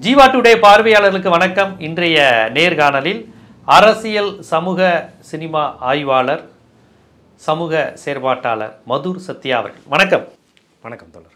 Jeeva today பார்வையாளர்களுக்கு வணக்கம் இன்றைய நேர்காணலில் அரசியல் சமூக சினிமா ஆய்வாளர் சமூக செயற்பாட்டாளர் மதுர் சத்யா அவர்கள் வணக்கம் வணக்கம் தோழர்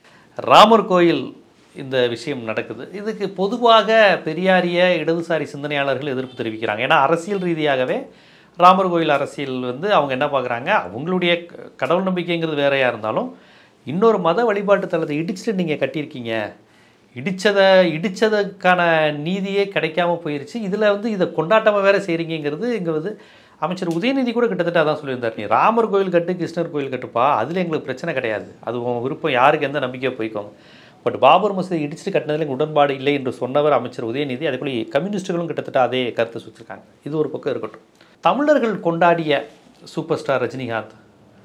ராமர் கோயில் இந்த விஷயம் நடக்குது இதுக்கு பொதுவாக பெரியாரிய இடதுசாரி சிந்தனையாளர்கள் எதிர்ப்பு தெரிவிக்கிறாங்க ஏன்னா அரசியல் ரீதியாகவே ராமர் கோயில் அரசியல் வந்து அவங்க என்ன பார்க்குறாங்க அவங்களுடைய க- கடவுள் நம்பிக்கைங்கிறது வேறையாக இருந்தாலும் இன்னொரு மத வழிபாட்டு தலத்தை இடிச்சுட்டு நீங்கள் கட்டியிருக்கீங்க இடிச்சதை இடிச்சதுக்கான நீதியே கிடைக்காம போயிருச்சு இதில் வந்து இதை கொண்டாட்டமாக வேற செய்கிறீங்கிறது இங்கே வந்து அமைச்சர் உதயநிதி கூட கிட்டத்தட்ட அதான் சொல்லியிருந்தார் நீ ராமர் கோயில் கட்டு கிருஷ்ணர் கோயில் கட்டுப்பா அதில் எங்களுக்கு பிரச்சனை கிடையாது அது உன் விருப்பம் யாருக்கு எந்த நம்பிக்கையோ போய்க்கோங்க பட் பாபர் மசூதி இடிச்சுட்டு கட்டினதில் எங்களுக்கு உடன்பாடு இல்லை என்று சொன்னவர் அமைச்சர் உதயநிதி அதே போல கம்யூனிஸ்டுகளும் கிட்டத்தட்ட அதே கருத்தை சுற்றிருக்காங்க இது ஒரு பக்கம் இருக்கட்டும் தமிழர்கள் கொண்டாடிய சூப்பர் ஸ்டார் ரஜினிகாந்த்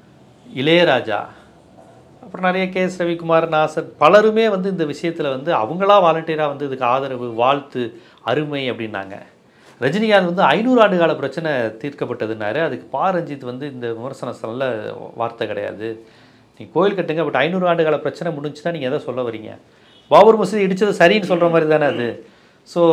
இளையராஜா அப்புறம் நிறைய கே எஸ் ரவிக்குமார் நாசர் பலருமே வந்து இந்த விஷயத்தில் வந்து அவங்களா வாலண்டியராக வந்து இதுக்கு ஆதரவு வாழ்த்து அருமை அப்படின்னாங்க ரஜினிகாந்த் வந்து ஐநூறு ஆண்டு கால பிரச்சனை தீர்க்கப்பட்டதுன்னாரு அதுக்கு பா ரஞ்சித் வந்து இந்த விமர்சனம் சொல்ல வார்த்தை கிடையாது நீங்கள் கோயில் கட்டுங்க பட் ஐநூறு ஆண்டு கால பிரச்சனை முடிஞ்சுன்னா நீங்கள் எதை சொல்ல வரீங்க பாபர் மசூதி இடிச்சது சரின்னு சொல்கிற மாதிரி தானே அது ஸோ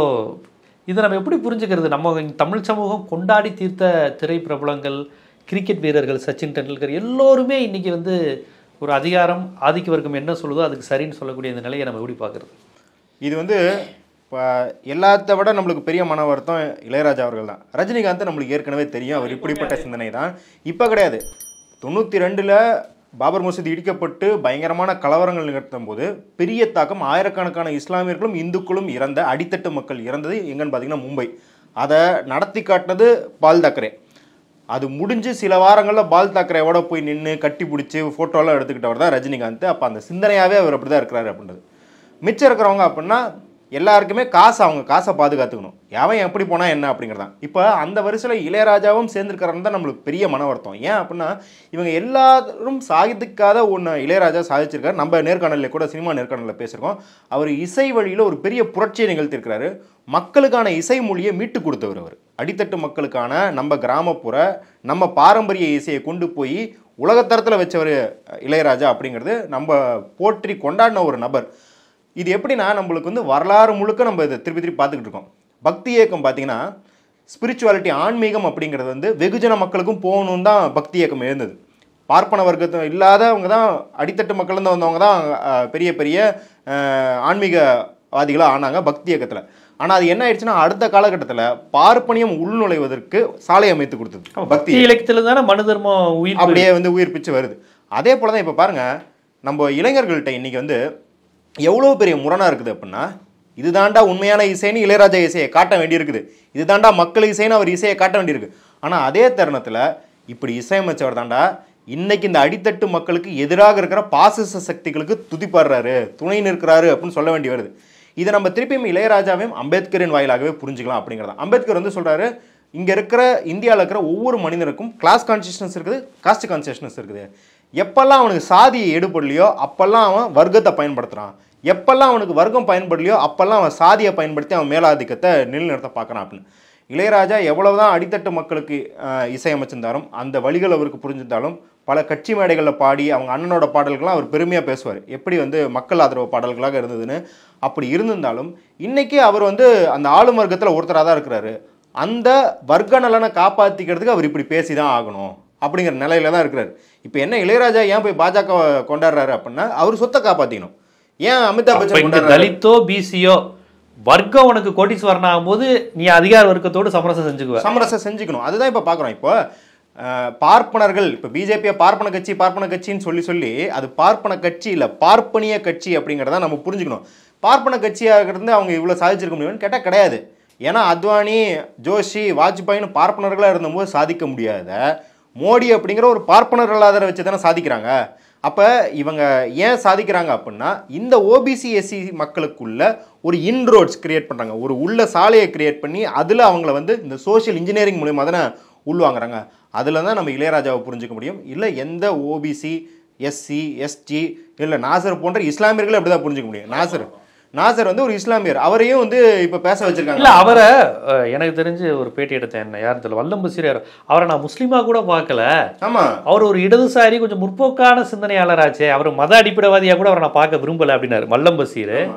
இதை நம்ம எப்படி புரிஞ்சுக்கிறது நம்ம இங்க தமிழ் சமூகம் கொண்டாடி தீர்த்த திரை பிரபலங்கள் கிரிக்கெட் வீரர்கள் சச்சின் டெண்டுல்கர் எல்லோருமே இன்னைக்கு வந்து ஒரு அதிகாரம் ஆதிக்க வர்க்கம் என்ன சொல்லுதோ அதுக்கு சரின்னு சொல்லக்கூடிய இந்த நிலையை நம்ம எப்படி பார்க்குறது இது வந்து இப்போ எல்லாத்த விட நம்மளுக்கு பெரிய மன வருத்தம் இளையராஜா அவர்கள் தான் ரஜினிகாந்த் நம்மளுக்கு ஏற்கனவே தெரியும் அவர் இப்படிப்பட்ட சிந்தனை தான் இப்போ கிடையாது தொண்ணூற்றி ரெண்டில் பாபர் மசூதி இடிக்கப்பட்டு பயங்கரமான கலவரங்கள் நிகழ்த்தும் போது பெரிய தாக்கம் ஆயிரக்கணக்கான இஸ்லாமியர்களும் இந்துக்களும் இறந்த அடித்தட்டு மக்கள் இறந்தது எங்கன்னு பார்த்தீங்கன்னா மும்பை அதை நடத்தி காட்டினது பால் தாக்கரே அது முடிஞ்சு சில வாரங்களில் பால் தாக்கரேவோட போய் நின்று கட்டி பிடிச்சி ஃபோட்டோலாம் எடுத்துக்கிட்டவர் தான் ரஜினிகாந்த் அப்போ அந்த சிந்தனையாகவே அவர் அப்படி தான் இருக்கிறாரு அப்படின்றது மிச்சம் இருக்கிறவங்க அப்படின்னா எல்லாருக்குமே காசு அவங்க காசை பாதுகாத்துக்கணும் எவன் எப்படி போனால் என்ன அப்படிங்கிறதான் இப்போ அந்த வரிசையில் இளையராஜாவும் சேர்ந்துருக்கிறாருன்னு தான் நம்மளுக்கு பெரிய மன வருத்தம் ஏன் அப்படின்னா இவங்க எல்லாரும் சாதிக்காத ஒன்று இளையராஜா சாதிச்சிருக்காரு நம்ம நேர்காணலில் கூட சினிமா நேர்காணலில் பேசியிருக்கோம் அவர் இசை வழியில் ஒரு பெரிய புரட்சியை நிகழ்த்திருக்கிறாரு மக்களுக்கான இசை மொழியை மீட்டு கொடுத்தவர் அவர் அடித்தட்டு மக்களுக்கான நம்ம கிராமப்புற நம்ம பாரம்பரிய இசையை கொண்டு போய் உலகத்தரத்தில் வச்சவர் இளையராஜா அப்படிங்கிறது நம்ம போற்றி கொண்டாடின ஒரு நபர் இது எப்படின்னா நம்மளுக்கு வந்து வரலாறு முழுக்க நம்ம இதை திருப்பி திருப்பி பார்த்துக்கிட்டு இருக்கோம் பக்தி இயக்கம் பார்த்தீங்கன்னா ஸ்பிரிச்சுவாலிட்டி ஆன்மீகம் அப்படிங்கிறது வந்து வெகுஜன மக்களுக்கும் போகணும் தான் பக்தி இயக்கம் எழுந்தது பார்ப்பன வர்க்கத்தை இல்லாதவங்க தான் அடித்தட்டு மக்கள்லேருந்து வந்தவங்க தான் அஹ், பெரிய பெரிய அஹ், ஆன்மீகவாதிகளாக ஆனாங்க பக்தி இயக்கத்தில் ஆனால் அது என்ன ஆயிடுச்சுன்னா அடுத்த காலகட்டத்தில் பார்ப்பனியம் உள்நுழைவதற்கு சாலை அமைத்து கொடுத்தது பக்தி பக்தி இலக்கியத்தில் தானே மனு தர்மம் உயிர் அப்படியே வந்து உயிர்ப்பிச்சு வருது அதே போல தான் இப்போ பாருங்க நம்ம இளைஞர்கள்ட்ட இன்னைக்கு வந்து எவ்வளோ பெரிய முரணா இருக்குது அப்படின்னா இதுதாண்டா உண்மையான இசைன்னு இளையராஜா இசையை காட்ட வேண்டியிருக்குது இதுதாண்டா மக்கள் இசைன்னு அவர் இசையை காட்ட வேண்டியிருக்கு ஆனால் அதே தருணத்தில் இப்படி இசையமைச்சவர் தாண்டா இன்னைக்கு இந்த அடித்தட்டு மக்களுக்கு எதிராக இருக்கிற பாசிச சக்திகளுக்கு துதிப்படுறாரு துணை நிற்கிறாரு அப்படின்னு சொல்ல வேண்டி வருது இதை நம்ம திருப்பியும் இளையராஜாவையும் அம்பேத்கரின் வாயிலாகவே புரிஞ்சுக்கலாம் அப்படிங்கிறத அம்பேத்கர் வந்து சொல்றாரு இங்க இருக்கிற இந்தியாவில் இருக்கிற ஒவ்வொரு மனிதனுக்கும் கிளாஸ் கான்சியஸ்னஸ் இருக்குது காஸ்ட் கான்சியஸ்னஸ் இருக்குது எப்பெல்லாம் அவனுக்கு சாதி எடுபடலையோ அப்பெல்லாம் அவன் வர்க்கத்தை பயன்படுத்துறான் எப்பெல்லாம் அவனுக்கு வர்க்கம் பயன்படலையோ அப்பெல்லாம் அவன் சாதியை பயன்படுத்தி அவன் மேலாதிக்கத்தை நிலைநிறுத்த பார்க்கறான் அப்படின்னு இளையராஜா எவ்வளவுதான் அடித்தட்டு மக்களுக்கு அஹ், இசையமைச்சிருந்தாலும் அந்த வழிகள் அவருக்கு புரிஞ்சிருந்தாலும் பல கட்சி மேடைகளில் பாடி அவங்க அண்ணனோட பாடல்கள்லாம் அவர் பெருமையாக பேசுவார் எப்படி வந்து மக்கள் ஆதரவு பாடல்களாக இருந்ததுன்னு அப்படி இருந்திருந்தாலும் இன்னைக்கு அவர் வந்து அந்த ஆளும் வர்க்கத்தில் ஒருத்தராக தான் இருக்கிறாரு அந்த வர்க்க நலனை காப்பாற்றிக்கிறதுக்கு அவர் இப்படி பேசி தான் ஆகணும் அப்படிங்கிற நிலையில தான் இருக்கிறாரு இப்போ என்ன இளையராஜா ஏன் போய் பாஜக கொண்டாடுறாரு அப்படின்னா அவர் சொத்தை காப்பாற்றிக்கணும் ஏன் அமிதாப் அப்ப பச்சன் இங்க கொண்டாடுறாரு தலித்தோ பிசியோ வர்க்கம் உனக்கு கோட்டீஸ்வரன் ஆகும்போது நீ அதிகார வர்க்கத்தோடு சமரசம் செஞ்சுக்குவ சமரசம் செஞ்சுக்கணும் அதுதான் இப்போ பார்க்குறோம் இப்போ அஹ், பார்ப்பனர்கள் இப்போ பிஜேபியை பார்ப்பன கட்சி பார்ப்பன கட்சின்னு சொல்லி சொல்லி அது பார்ப்பன கட்சி இல்லை பார்ப்பனிய கட்சி அப்படிங்கிறத நம்ம புரிஞ்சுக்கணும் பார்ப்பன கட்சியாக இருந்து அவங்க இவ்வளோ சாதிச்சிருக்க முடியும்னு கேட்டால் கிடையாது ஏன்னா அத்வானி ஜோஷி வாஜ்பாயின்னு பார்ப்பனர்களாக இருந்தபோது சாதிக்க முடியாத மோடி அப்படிங்கிற ஒரு பார்ப்பனர் அல்லாதரை வச்சு தானே சாதிக்கிறாங்க அப்போ இவங்க ஏன் சாதிக்கிறாங்க அப்படின்னா இந்த ஓபிசி எஸ்சி மக்களுக்குள்ள ஒரு இன்ரோட்ஸ் கிரியேட் பண்ணுறாங்க ஒரு உள்ள சாலையை கிரியேட் பண்ணி அதில் அவங்கள வந்து இந்த சோஷியல் இன்ஜினியரிங் மூலியமாக தானே உள்வாங்குறாங்க அதில் தான் நம்ம இளையராஜாவை புரிஞ்சுக்க முடியும் இல்லை எந்த ஓபிசி எஸ்சி எஸ்டி இல்லை நாசர் போன்ற இஸ்லாமியர்களை அப்படி தான் புரிஞ்சுக்க முடியும் நாசர் நாசர் வந்து ஒரு இஸ்லாமியர் அவரையும் வந்து இப்போ பேச வச்சிருக்காங்க இல்ல அவரை அஹ், எனக்கு தெரிஞ்சு ஒரு பேட்டி எடுத்தேன் என்ன யாரும் தெரியல வல்லம்பு சீரியர் அவரை நான் முஸ்லீமா கூட பார்க்கல ஆமாம் அவர் ஒரு இடதுசாரி கொஞ்சம் முற்போக்கான சிந்தனையாளராச்சே அவர் மத அடிப்படைவாதியா கூட அவரை நான் பார்க்க விரும்பல அப்படின்னாரு மல்லம் பசீர்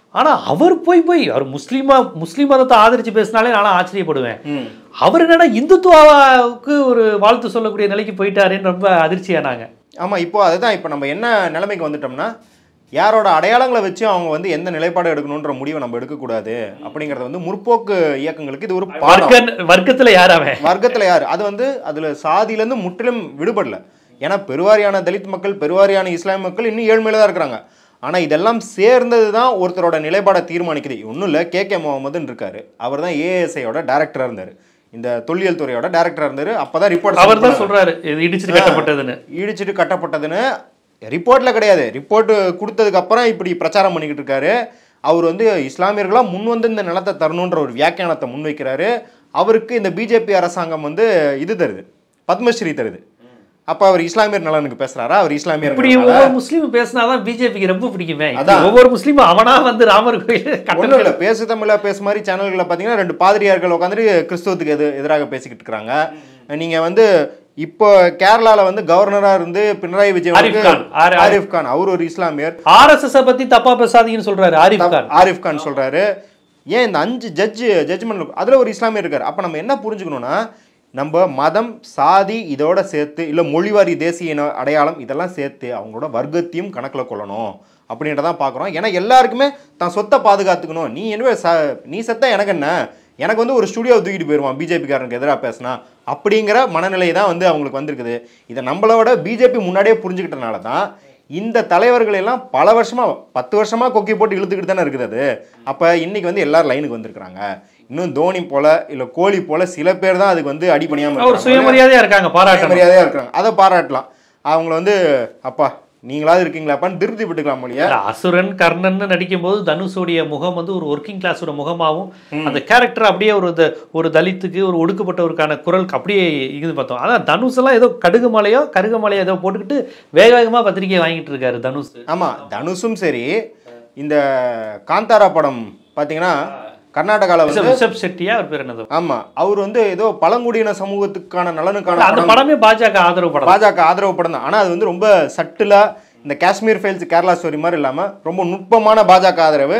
ஆனா அவர் போய் போய் அவர் முஸ்லீமா முஸ்லீம் மதத்தை ஆதரிச்சு பேசினாலே நானும் ஆச்சரியப்படுவேன் அவர் என்னடா இந்துத்துவாவுக்கு ஒரு வாழ்த்து சொல்லக்கூடிய நிலைக்கு போயிட்டாருன்னு ரொம்ப அதிர்ச்சியானாங்க ஆமா இப்போ அதுதான் இப்போ நம்ம என்ன நிலைமைக்கு வந்துட்டோம்னா யாரோட அடையாளங்களை வச்சு அவங்க வந்து எந்த நிலைப்பாடு எடுக்கணுன்ற முடிவை நம்ம எடுக்கக்கூடாது அப்படிங்கறது வந்து முற்போக்கு இயக்கங்களுக்கு இது ஒரு பாடம் வர்க்க வர்க்கத்துல யார் அவன் வர்க்கத்துல யார் அது வந்து அதுல சாதியில இருந்து முற்றிலும் விடுபடல ஏன்னா பெருவாரியான தலித் மக்கள் பெருவாரியான இஸ்லாமிய மக்கள் இன்னும் ஏழ்மையில தான் இருக்கிறாங்க ஆனா இதெல்லாம் சேர்ந்தது தான் ஒருத்தரோட நிலைப்பாடை தீர்மானிக்குது ஒன்றும் இல்லை கே கே முகமதுன்னு இருக்காரு அவர் தான் ஏஎஸ்ஐயோட டேரக்டராக இருந்தார் இந்த தொல்லியல் துறையோட டேரக்டராக இருந்தார் அப்பதான் ரிப்போர்ட் அவர் தான் சொல்றாரு இது இடிச்சுட்டு கட்டப்பட்டதுன்னு இடிச்சிட்டு கட்டப்பட்டதுன்னு ரிப்போர்ட்ல கிடையாது ரிப்போர்ட் கொடுத்ததுக்கு அப்புறம் இப்படி பிரச்சாரம் பண்ணிக்கிட்டு இருக்காரு அவர் வந்து இஸ்லாமியர்களா முன் வந்து இந்த நிலத்தை தரணுன்ற ஒரு வியாக்கியானத்தை முன்வைக்கிறாரு அவருக்கு இந்த பிஜேபி அரசாங்கம் வந்து இது தருது பத்மஸ்ரீ தருது அப்ப அவர் இஸ்லாமியர் நலனுக்கு பேசுறாரா அவர் இஸ்லாமியர் இப்படி நலனா? ஒவ்வொரு முஸ்லீமும் பேசினாதான் பிஜேபிக்கு ரொம்ப பிடிக்குமே இப்படி அதான். ஒவ்வொரு முஸ்லீமும் அவனா வந்து ராமர் கோயில் ஒண்ணும் கட்டணம் இல்ல பேசு தமிழா பேசு மாதிரி சேனல்களை பார்த்தீங்கன்னா ரெண்டு பாதிரியார்கள் உட்காந்துட்டு கிறிஸ்தவத்துக்கு எது எதிராக பேசிக்கிட்டு இருக்காங்க நீங்க வந்து இப்போ கேரளால வந்து கவர்னரா இருந்து பினராயி விஜயன் ஆரிஃப் வந்து- கான். ஆரி- ஆரிஃப் கான் அவர் ஒரு இஸ்லாமியர் ஆர்எஸ்எஸ் பத்தி தப்பா பேசாதீங்கன்னு சொல்றாரு ஆரிஃப் கான் ஆரிஃப் கான் சொல்றாரு ஏன் இந்த அஞ்சு ஜட்ஜு ஜட்ஜ்மெண்ட் அதுல ஒரு இஸ்லாமியர் இருக்காரு அப்ப நம்ம என்ன புரிஞ்சுக்கணும்னா நம்ம மதம் சாதி இதோட சேர்த்து இல்ல மொழிவாரி தேசிய இன அடையாளம் இதெல்லாம் சேர்த்து அவங்களோட வர்க்கத்தையும் கணக்குல கொள்ளணும் அப்படின்றதான் பார்க்குறோம் ஏன்னா எல்லாருக்குமே தான் சொத்தை பாதுகாத்துக்கணும் நீ என்ன ச நீ செத்தா எனக்கு என்ன எனக்கு வந்து ஒரு ஸ்டுடியோவை தூக்கிட்டு போயிடுவான் பிஜேபிக்காரனுக்கு எதிராக பேசினா அப்படிங்கிற மனநிலை தான் வந்து அவங்களுக்கு வந்திருக்குது இதை நம்மளோட பிஜேபி முன்னாடியே புரிஞ்சுக்கிட்டனால தான் இந்த தலைவர்கள் எல்லாம் பல வருஷமா பத்து வருஷமா கொக்கி போட்டு இழுத்துக்கிட்டு தானே இருக்குது அது அப்ப இன்னைக்கு வந்து எல்லாரும் லைனுக்கு வந்திருக்காங்க இன்னும் தோனி போல இல்ல கோலி போல சில பேர் தான் அதுக்கு வந்து அடிபணியாம அவர் சுயமரியாதையா இருக்காங்க பாராட்டணும் மரியாதையா இருக்காங்க அதை பாராட்டலாம் அவங்கள வந்து அப்பா நீங்களாவது இருக்கீங்களாப்பான்னு திருப்தி பட்டுக்கலாம் மொழியா இல்ல, அசுரன் கர்ணன் நடிக்கும் போது தனுஷோடைய முகம் வந்து ஒரு ஒர்க்கிங் கிளாஸோட முகமாகவும் அந்த கேரக்டர் அப்படியே ஒரு த- ஒரு தலித்துக்கு ஒரு ஒடுக்கப்பட்டவருக்கான குரலுக்கு அப்படியே இது பார்த்தோம் அதான் தனுஷ் எல்லாம் ஏதோ கடுகு மலையோ கருகு மலையோ ஏதோ போட்டுக்கிட்டு வேக வேகமா பத்திரிக்கை வாங்கிட்டு இருக்காரு தனுஷ் ஆமா தனுஷும் சரி இந்த காந்தாரா படம் பாத்தீங்கன்னா கர்நாடகால வந்து ரிஷப் செட்டியா அவர் பேர் என்னது ஆமா அவர் வந்து ஏதோ பழங்குடியின சமூகத்துக்கான நலனுக்கான அந்த படம் படமே பாஜக ஆதரவு படம் பாஜக ஆதரவு படம் தான் ஆனா அது வந்து ரொம்ப சட்டிலா இந்த காஷ்மீர் ஃபைல்ஸ் கேரளா ஸ்டோரி மாதிரி இல்லாம ரொம்ப நுட்பமான பாஜக ஆதரவு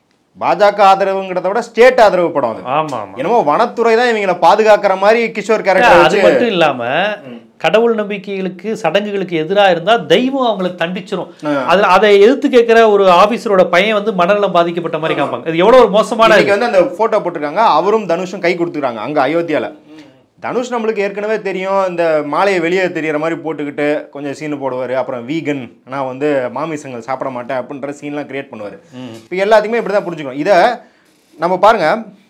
பாஜக ஆதரவுங்கிறத விட ஸ்டேட் ஆதரவு படம் அது ஆமா ஆமா என்னமோ வனத்துறை தான் இவங்களை பாதுகாக்கிற மாதிரி கிஷோர் அது கேரக்டர் மட்டும் இல்லாம கடவுள் நம்பிக்கைகளுக்கு சடங்குகளுக்கு எதிரா இருந்தா தெய்வம் அவங்களை தண்டிச்சிரும் அதுல அதை எதிர்த்து கேட்கிற ஒரு ஆபீசரோட பையன் வந்து மனநலம் பாதிக்கப்பட்ட மாதிரி காமிப்பாங்க இது எவ்வளவு ஒரு மோசமான இன்னைக்கு வந்து அந்த போட்டோ போட்டிருக்காங்க அவரும் தனுஷும் கை கொடுத்துருக்காங்க அங்க அயோத்தியால தனுஷ் நம்மளுக்கு ஏற்கனவே தெரியும் இந்த மாலையை வெளியே தெரியற மாதிரி போட்டுக்கிட்டு கொஞ்சம் சீன் போடுவார் அப்புறம் வீகன் நான் வந்து மாமிசங்கள் சாப்பிட மாட்டேன் அப்படின்ற சீன்லாம் கிரியேட் பண்ணுவார் இப்போ எல்லாத்துக்குமே இப்படி தான் புரிஞ்சுக்கணும் இதை நம்ம பாருங்க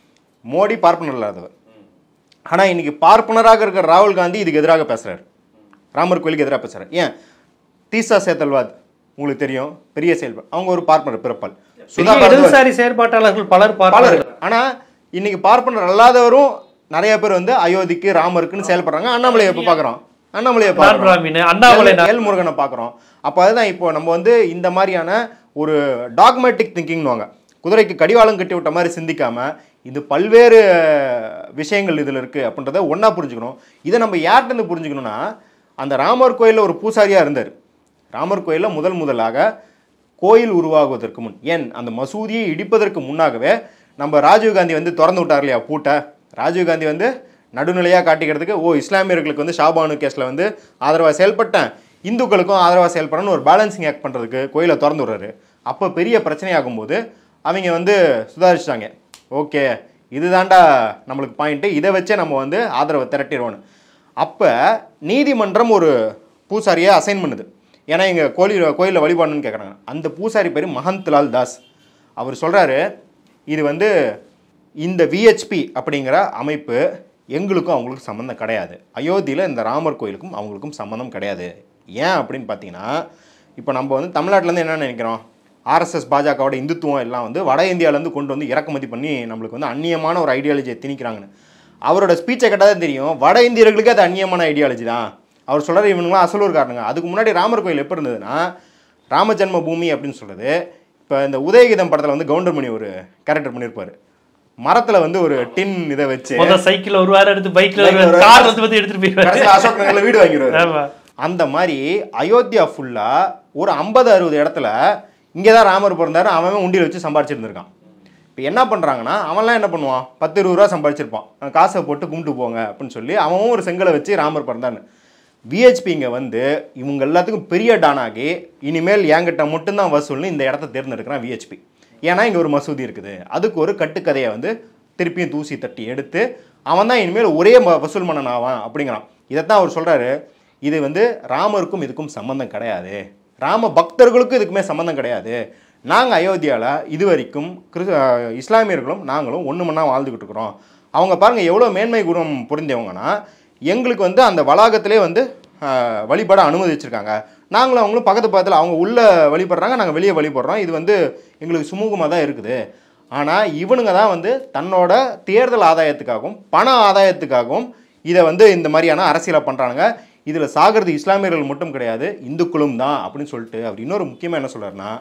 மோடி பார்ப்பனர் இல்லாதவர் ஆனால் இன்னைக்கு பார்ப்பனராக இருக்கிற ராகுல் காந்தி இதுக்கு எதிராக பேசுறாரு ராமர் கோயிலுக்கு எதிராக பேசுறாரு ஏன் தீசா சேத்தல்வாத் உங்களுக்கு தெரியும் பெரிய செயல்பாடு அவங்க ஒரு பார்ப்பனர் பிறப்பால் சுதா பெரிய பரத்வாஜ் இடதுசாரி செயற்பாட்டாளர்கள் பலர் பலர் பார்ப்பார்கள் ஆனா இன்னைக்கு பார்ப்பனர் அல்லாதவரும் நிறைய பேர் வந்து அயோத்திக்கு ராமருக்குன்னு செயல்படுறாங்க அண்ணாமலையை எப்போ பார்க்குறோம் அண்ணாமலையை நான் பார்க்குறோம் பிராமின் அண்ணாமலை நான் எல் முருகனை பார்க்குறோம் அப்போ அதுதான் இப்போ நம்ம வந்து இந்த மாதிரியான ஒரு டாக்மேட்டிக் திங்கிங்னுவாங்க குதிரைக்கு கடிவாளம் கட்டி விட்ட மாதிரி சிந்திக்காம இது பல்வேறு விஷயங்கள் இதில் இருக்குது அப்படின்றத ஒன்றா புரிஞ்சுக்கணும் இதை நம்ம யார்கிட்ட புரிஞ்சுக்கணும்னா அந்த ராமர் கோயிலில் ஒரு பூசாரியாக இருந்தார் ராமர் கோயிலில் முதல் முதலாக கோயில் உருவாகுவதற்கு முன் ஏன் அந்த மசூதியை இடிப்பதற்கு முன்னாகவே நம்ம ராஜீவ்காந்தி வந்து திறந்து விட்டார் இல்லையா பூட்டை ராஜீவ்காந்தி வந்து நடுநிலையாக காட்டிக்கிறதுக்கு ஓ இஸ்லாமியர்களுக்கு வந்து ஷாபானு கேஸில் வந்து ஆதரவாக செயல்பட்டேன் இந்துக்களுக்கும் ஆதரவாக செயல்படணும்னு ஒரு பேலன்சிங் ஆக்ட் பண்ணுறதுக்கு கோயிலை திறந்து விடுறாரு அப்போ பெரிய பிரச்சனையாகும்போது அவங்க வந்து சுதாரிச்சிட்டாங்க ஓகே இதுதான்டா நம்மளுக்கு பாயிண்ட்டு இதை வச்சே நம்ம வந்து ஆதரவை திரட்டிடுவோன்னு அப்போ நீதிமன்றம் ஒரு பூசாரியை அசைன் பண்ணுது ஏன்னா எங்க கோயில் கோயிலில் வழிபாடுன்னு கேட்குறாங்க அந்த பூசாரி பேர் மஹந்த்லால் தாஸ் அவர் சொல்றாரு இது வந்து இந்த விஹெச்பி அப்படிங்கிற அமைப்பு எங்களுக்கும் அவங்களுக்கும் சம்மந்தம் கிடையாது அயோத்தியில் இந்த ராமர் கோயிலுக்கும் அவங்களுக்கும் சம்மந்தம் கிடையாது ஏன் அப்படின்னு பார்த்தீங்கன்னா இப்போ நம்ம வந்து தமிழ்நாட்டிலேருந்து என்ன நினைக்கிறோம் ஆர்எஸ்எஸ் பாஜகவோட இந்துத்துவம் எல்லாம் வந்து வட இந்தியாவிலேருந்து கொண்டு வந்து இறக்குமதி பண்ணி நம்மளுக்கு வந்து அந்நியமான ஒரு ஐடியாலஜியை திணிக்கிறாங்கன்னு அவரோட ஸ்பீச்சை கேட்டால் தான் தெரியும் வட இந்தியர்களுக்கு அது அந்நியமான ஐடியாலஜி தான் அவர் சொல்கிறார் இவனுங்களாம் அசலூர்காரனுங்க அதுக்கு முன்னாடி ராமர் கோயில் எப்போ இருந்ததுன்னா ராம ஜென்ம பூமி அப்படின்னு சொல்கிறது இப்போ இந்த உதயகீதம் படத்தில் வந்து கவுண்டர்மணி ஒரு கேரக்டர் பண்ணியிருப்பார் மரத்தில் வந்து ஒரு டின் இதை வச்சு முத சைக்கிள் ஒரு வாரம் எடுத்து பைக்ல Bike ல வருவாரு வருவாரு. கார் வந்து வந்து எடுத்துட்டு போயிருவாரு கடைசியில் அசோக் நகரில் வீடு வாங்கிடுவார் ஆமா அந்த மாதிரி அயோத்தியா ஃபுல்லா ஒரு ஐம்பது அறுபது இடத்துல இங்கே தான் ராமர் பிறந்தாரு அவன் உண்டியில் வச்சு சம்பாரிச்சிருந்துருக்கான் இப்போ என்ன பண்ணுறாங்கன்னா அவன்லாம் என்ன பண்ணுவான் பத்து இருபது ரூபா சம்பாதிச்சிருப்பான் அஹ் காசை போட்டு கும்பிட்டு போங்க அப்படின்னு சொல்லி அவன் ஒரு செங்கலை வச்சு ராமர் பிறந்தான்னு விஹெச்பி இங்கே வந்து இவங்க எல்லாத்துக்கும் பெரிய டானாகி இனிமேல் என்கிட்ட மட்டும்தான் வசூல்னு இந்த இடத்த தேர்ந்தெடுக்கிறான் விஹெச்பி ஏன்னா இங்கே ஒரு மசூதி இருக்குது அதுக்கு ஒரு கட்டுக்கதையை வந்து திருப்பியும் தூசி தட்டி எடுத்து அவன் தான் இனிமேல் ஒரே ம- வசூல் மன்னன் ஆவான் அப்படிங்கிறான் இதைத்தான் அவர் சொல்கிறாரு இது வந்து ராமருக்கும் இதுக்கும் சம்மந்தம் கிடையாது ராம பக்தர்களுக்கும் இதுக்குமே சம்மந்தம் கிடையாது நாங்கள் அயோத்தியாவில் இது வரைக்கும் கிறிஸ் அஹ் இஸ்லாமியர்களும் நாங்களும் ஒன்று மண்ணா வாழ்ந்துக்கிட்டு இருக்கிறோம் அவங்க பாருங்கள் எவ்வளோ மேன்மை குணம் புரிந்தவங்கன்னா எங்களுக்கு வந்து அந்த வளாகத்திலே வந்து அஹ், வழிபட அனுமதிச்சிருக்காங்க நாங்களும் அவங்களும் பக்கத்து பக்கத்தில் அவங்க உள்ளே வழிபடுறாங்க நாங்கள் வெளியே வழிபடுறோம் இது வந்து எங்களுக்கு சுமூகமாக தான் இருக்குது ஆனால் இவனுங்க தான் வந்து தன்னோட தேர்தல் ஆதாயத்துக்காகவும் பண ஆதாயத்துக்காகவும் இதை வந்து இந்த மாதிரியான அரசியலை பண்ணுறானுங்க இதில் சாகிறது இஸ்லாமியர்கள் மட்டும் கிடையாது இந்துக்களும் தான் அப்படின்னு சொல்லிட்டு அவர் இன்னொரு முக்கியமாக என்ன சொல்றாருன்னா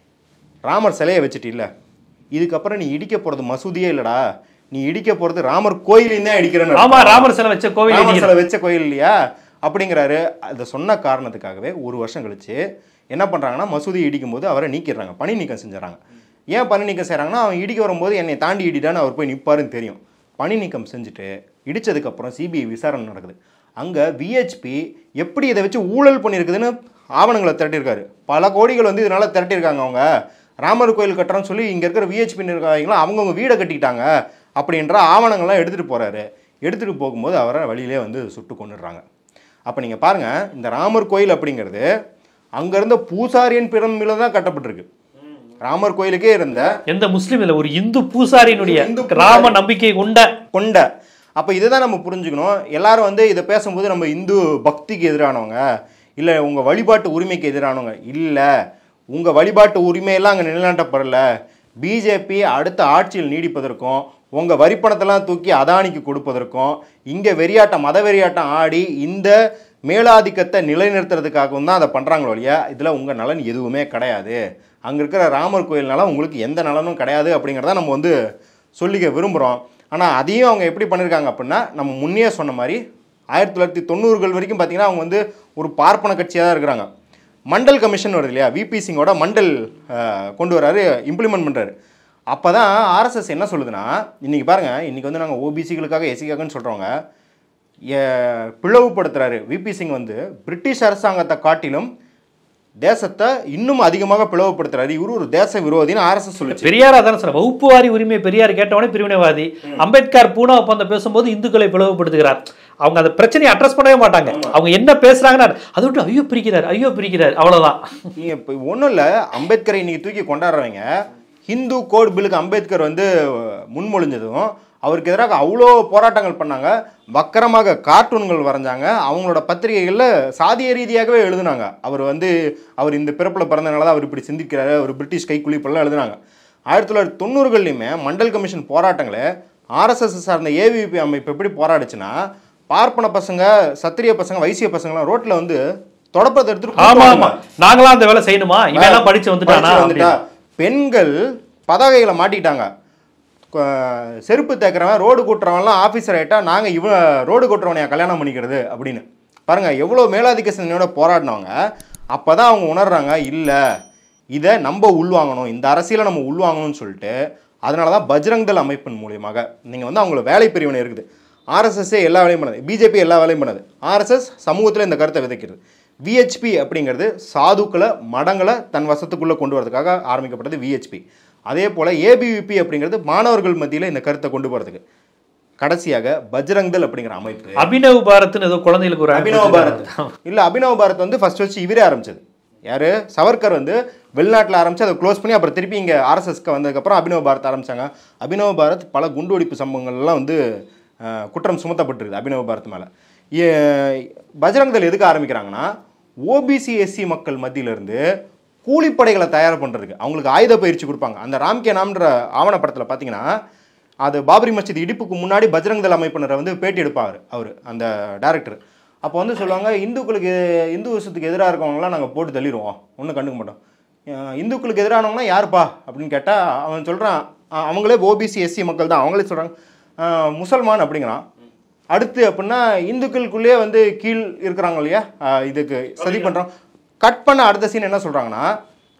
ராமர் சிலையை வச்சுட்டு இல்லை இதுக்கப்புறம் நீ இடிக்க போகிறது மசூதியே இல்லைடா நீ இடிக்க போகிறது ராமர் கோயிலையும் தான் இடிக்கிறேன்னு ஆமா ராமர் சிலை வச்ச கோவில் ராமர் இடிக்கிறது. சிலை வச்ச கோயில் இல்லையா அப்படிங்கிறாரு அதை சொன்ன காரணத்துக்காகவே ஒரு வருஷம் கழிச்சு என்ன பண்ணுறாங்கன்னா மசூதி இடிக்கும் போது அவரை நீக்கிடுறாங்க பணி நீக்கம் செஞ்சுறாங்க ஏன் பணி நீக்கம் செய்கிறாங்கன்னா அவன் இடிக்க வரும்போது என்னை தாண்டி இடிடான்னு அவர் போய் நிற்பாருன்னு தெரியும் பணி நீக்கம் செஞ்சுட்டு இடிச்சதுக்கப்புறம் சிபிஐ விசாரணை நடக்குது அங்கே விஹெச்பி எப்படி இதை வச்சு ஊழல் பண்ணியிருக்குதுன்னு ஆவணங்களை திரட்டியிருக்காரு பல கோடிகள் வந்து இதனால் திரட்டியிருக்காங்க அவங்க ராமர் கோயில் கட்டுறோன்னு சொல்லி இங்கே இருக்கிற விஹெச்பி இருக்காங்களா அவங்கவுங்க வீடை கட்டிக்கிட்டாங்க அப்படின்ற ஆவணங்கள்லாம் எடுத்துகிட்டு போகிறாரு எடுத்துகிட்டு போகும்போது அவரை வழியிலே வந்து சுட்டு கொண்டுடுறாங்க அப்போ நீங்கள் பாருங்கள் இந்த ராமர் கோயில் அப்படிங்கிறது அங்கே இருந்த பூசாரியின் பிரமில தான் கட்டப்பட்டிருக்கு ராமர் கோயிலுக்கே இருந்த எந்த முஸ்லீம் இல்ல ஒரு இந்து பூசாரியினுடைய இந்து பூசாரி. ராம நம்பிக்கை கொண்ட கொண்ட அப்போ இதை தான் நம்ம புரிஞ்சுக்கணும் எல்லாரும் வந்து இதை பேசும்போது நம்ம இந்து பக்திக்கு எதிரானவங்க இல்லை உங்கள் வழிபாட்டு உரிமைக்கு எதிரானவங்க இல்லை உங்கள் வழிபாட்டு உரிமையெல்லாம் அங்கே நிலைநாட்டப்படல பிஜேபி அடுத்த ஆட்சியில் நீடிப்பதற்கும் உங்கள் வரிப்பணத்தெல்லாம் தூக்கி அதானிக்கு கொடுப்பதற்கும் இங்கே வெறியாட்டம் மத வெறியாட்டம் ஆடி இந்த மேலாதிக்கத்தை நிலைநிறுத்துறதுக்காகவும் தான் அதை பண்ணுறாங்களோ இல்லையா இதில் உங்கள் நலன் எதுவுமே கிடையாது அங்கே இருக்கிற ராமர் கோயில்னால உங்களுக்கு எந்த நலனும் கிடையாது அப்படிங்கிறத நம்ம வந்து சொல்லிக்க விரும்புகிறோம் ஆனால் அதையும் அவங்க எப்படி பண்ணியிருக்காங்க அப்படின்னா நம்ம முன்னே சொன்ன மாதிரி ஆயிரத்தி தொள்ளாயிரத்தி தொண்ணூறுகள் வரைக்கும் பார்த்தீங்கன்னா அவங்க வந்து ஒரு பார்ப்பன கட்சியாக தான் இருக்கிறாங்க மண்டல் கமிஷன் வருது இல்லையா விபி சிங்கோட மண்டல் அஹ், கொண்டு வராரு இம்ப்ளிமெண்ட் பண்ணுறாரு அப்போ தான் ஆர்எஸ்எஸ் என்ன சொல்லுதுன்னா இன்றைக்கி பாருங்கள் இன்றைக்கி வந்து நாங்கள் ஓபிசிகளுக்காக எசிக்காகன்னு சொல்கிறவங்க பிளவுபடுத்துறாரு விபி சிங் வந்து பிரிட்டிஷ் அரசாங்கத்தை காட்டிலும் தேசத்தை இன்னும் அதிகமாக பிளவுபடுத்துறாரு இவரு ஒரு தேச விரோதின்னு ஆர்எஸ்எஸ் சொல்லுச்சு பெரியார் அதான் சொல்ற வகுப்பு வாரி உரிமை பெரியார் கேட்டவனே பிரிவினைவாதி அம்பேத்கர் பூனா ஒப்பந்தம் பேசும்போது இந்துக்களை பிளவுபடுத்துகிறார் அவங்க அந்த பிரச்சனையை அட்ரஸ் பண்ணவே மாட்டாங்க அவங்க என்ன பேசுறாங்கன்னா அதை விட்டு ஐயோ பிரிக்கிறார் ஐயோ பிரிக்கிறார் அவ்வளவுதான் நீங்க இப்போ ஒன்றும் இல்லை அம்பேத்கரை இன்னைக்கு தூக்கி கொண்டாடுறவங்க ஹிந்து கோட் பில்லுக்கு அம்பேத்கர் வந்து முன்மொழிஞ்சதும் அவருக்கு எதிராக அவ்வளோ போராட்டங்கள் பண்ணாங்க வக்கரமாக கார்ட்டூன்கள் வரைஞ்சாங்க அவங்களோட பத்திரிகைகளில் சாதிய ரீதியாகவே எழுதுனாங்க அவர் வந்து அவர் இந்த பிறப்பில் பிறந்தனால தான் அவர் இப்படி சிந்திக்கிறாரு அவர் பிரிட்டிஷ் கைக்குழிப்பெல்லாம் எழுதுனாங்க ஆயிரத்தி தொள்ளாயிரத்தி தொண்ணூறுகள்லையுமே மண்டல் கமிஷன் போராட்டங்களை ஆர்எஸ்எஸ் சார்ந்த ஏவிபி அமைப்பு எப்படி போராடுச்சுன்னா பார்ப்பன பசங்க சத்திரிய பசங்க வைசிய பசங்கலாம் ரோட்டில் வந்து தொடப்பத்தை எடுத்துட்டு ஆமா கூட்டுவாங்க. ஆமா நாங்களாம் அந்த வேலை செய்யணுமா இவன் எல்லாம் படிச்சு வந்துட்டானா படிச்சு வந்துட்டா. அப்படின்னு. பெண்கள் பதாகைகளை மாட்டிட்டாங்க கொ- செருப்பு தேக்கிறவன் ரோடு கூட்டுறவன்லாம் ஆஃபீஸர் ஆயிட்டா நாங்கள் இவன் ரோடு கூட்டுறவனையா கல்யாணம் பண்ணிக்கிறது அப்படின்னு பாருங்க எவ்வளோ மேலாதிக்க சிந்தனையோட போராடினவங்க அப்போ தான் அவங்க உணர்றாங்க இல்லை இதை நம்ம உள்வாங்கணும் இந்த அரசியலை நம்ம உள்வாங்கணும்னு சொல்லிட்டு அதனால தான் பஜ்ரங் தள் அமைப்பின் மூலியமாக நீங்கள் வந்து அவங்கள வேலை பிரிவினை இருக்குது ஆர்எஸ்எஸ்ஸே எல்லா வேலையும் பண்ணது பிஜேபி எல்லா வேலையும் பண்ணது ஆர்எஸ்எஸ் சமூகத்தில் இந்த கருத்தை விதைக்கிறது விஹெச்பி அப்படிங்கிறது சாதுக்களை மடங்களை தன் வசத்துக்குள்ளே கொண்டு வரதுக்காக ஆரம்பிக்கப்பட்டது விஹெச்பி அதே போல் ஏபிவிபி அப்படிங்கிறது மாணவர்கள் மத்தியில் இந்த கருத்தை கொண்டு போகிறதுக்கு கடைசியாக பஜ்ரங்தல் அப்படிங்கிற அமைப்பு அபினவ் பாரத்னு ஏதோ குழந்தைகளுக்கு ஒரு அபினவ அமைப்பு பாரத் இல்லை அபினவ பாரத் வந்து ஃபர்ஸ்ட் வச்சு இவரே ஆரம்பிச்சது யாரு சவர்கர் வந்து வெளிநாட்டில் ஆரம்பிச்சு அதை க்ளோஸ் பண்ணி அப்புறம் திருப்பி இங்கே ஆர்எஸ்எஸ்க்கு வந்ததுக்கப்புறம் அபினவ பாரத் ஆரம்பிச்சாங்க அபினவ பாரத் பல குண்டுவெடிப்பு சம்பவங்கள்லாம் வந்து அஹ், குற்றம் சுமத்தப்பட்டிருக்குது அபினவ பாரத் மேலே பஜ்ரங்தல் எதுக்கு ஆரம்பிக்கிறாங்கன்னா ஓபிசி எஸ்சி மக்கள் மத்தியிலிருந்து கூலிப்படைகளை தயார் பண்ணுறதுக்கு அவங்களுக்கு ஆயுத பயிற்சி கொடுப்பாங்க அந்த ராம்கே நாம்ன்ற ஆவணப்படத்தில் பார்த்தீங்கன்னா அது பாபரி மஸ்ஜித் இடிப்புக்கு முன்னாடி பஜ்ரங் தள் அமைப்பினரை வந்து பேட்டி எடுப்பார் அவர் அந்த டேரக்டர் அப்போ வந்து சொல்லுவாங்க இந்துக்களுக்கு இந்து விஷயத்துக்கு எதிராக இருக்கவங்களாம் நாங்கள் போட்டு தள்ளிடுவோம் ஒன்றும் கண்டுக்க மாட்டோம் அஹ் இந்துக்களுக்கு எதிரானவங்கன்னா யாருப்பா அப்படின்னு கேட்டால் அவன் சொல்கிறான் அவங்களே ஓபிசி எஸ்சி மக்கள் தான் அவங்களே சொல்கிறாங்க முசல்மான் அப்படிங்கிறான் அடுத்து அப்படின்னா இந்துக்களுக்குள்ளேயே வந்து கீழ் இருக்கிறாங்க இல்லையா அஹ் இதுக்கு சதி பண்ணுறோம் கட் பண்ண அடுத்த சீன் என்ன சொல்கிறாங்கன்னா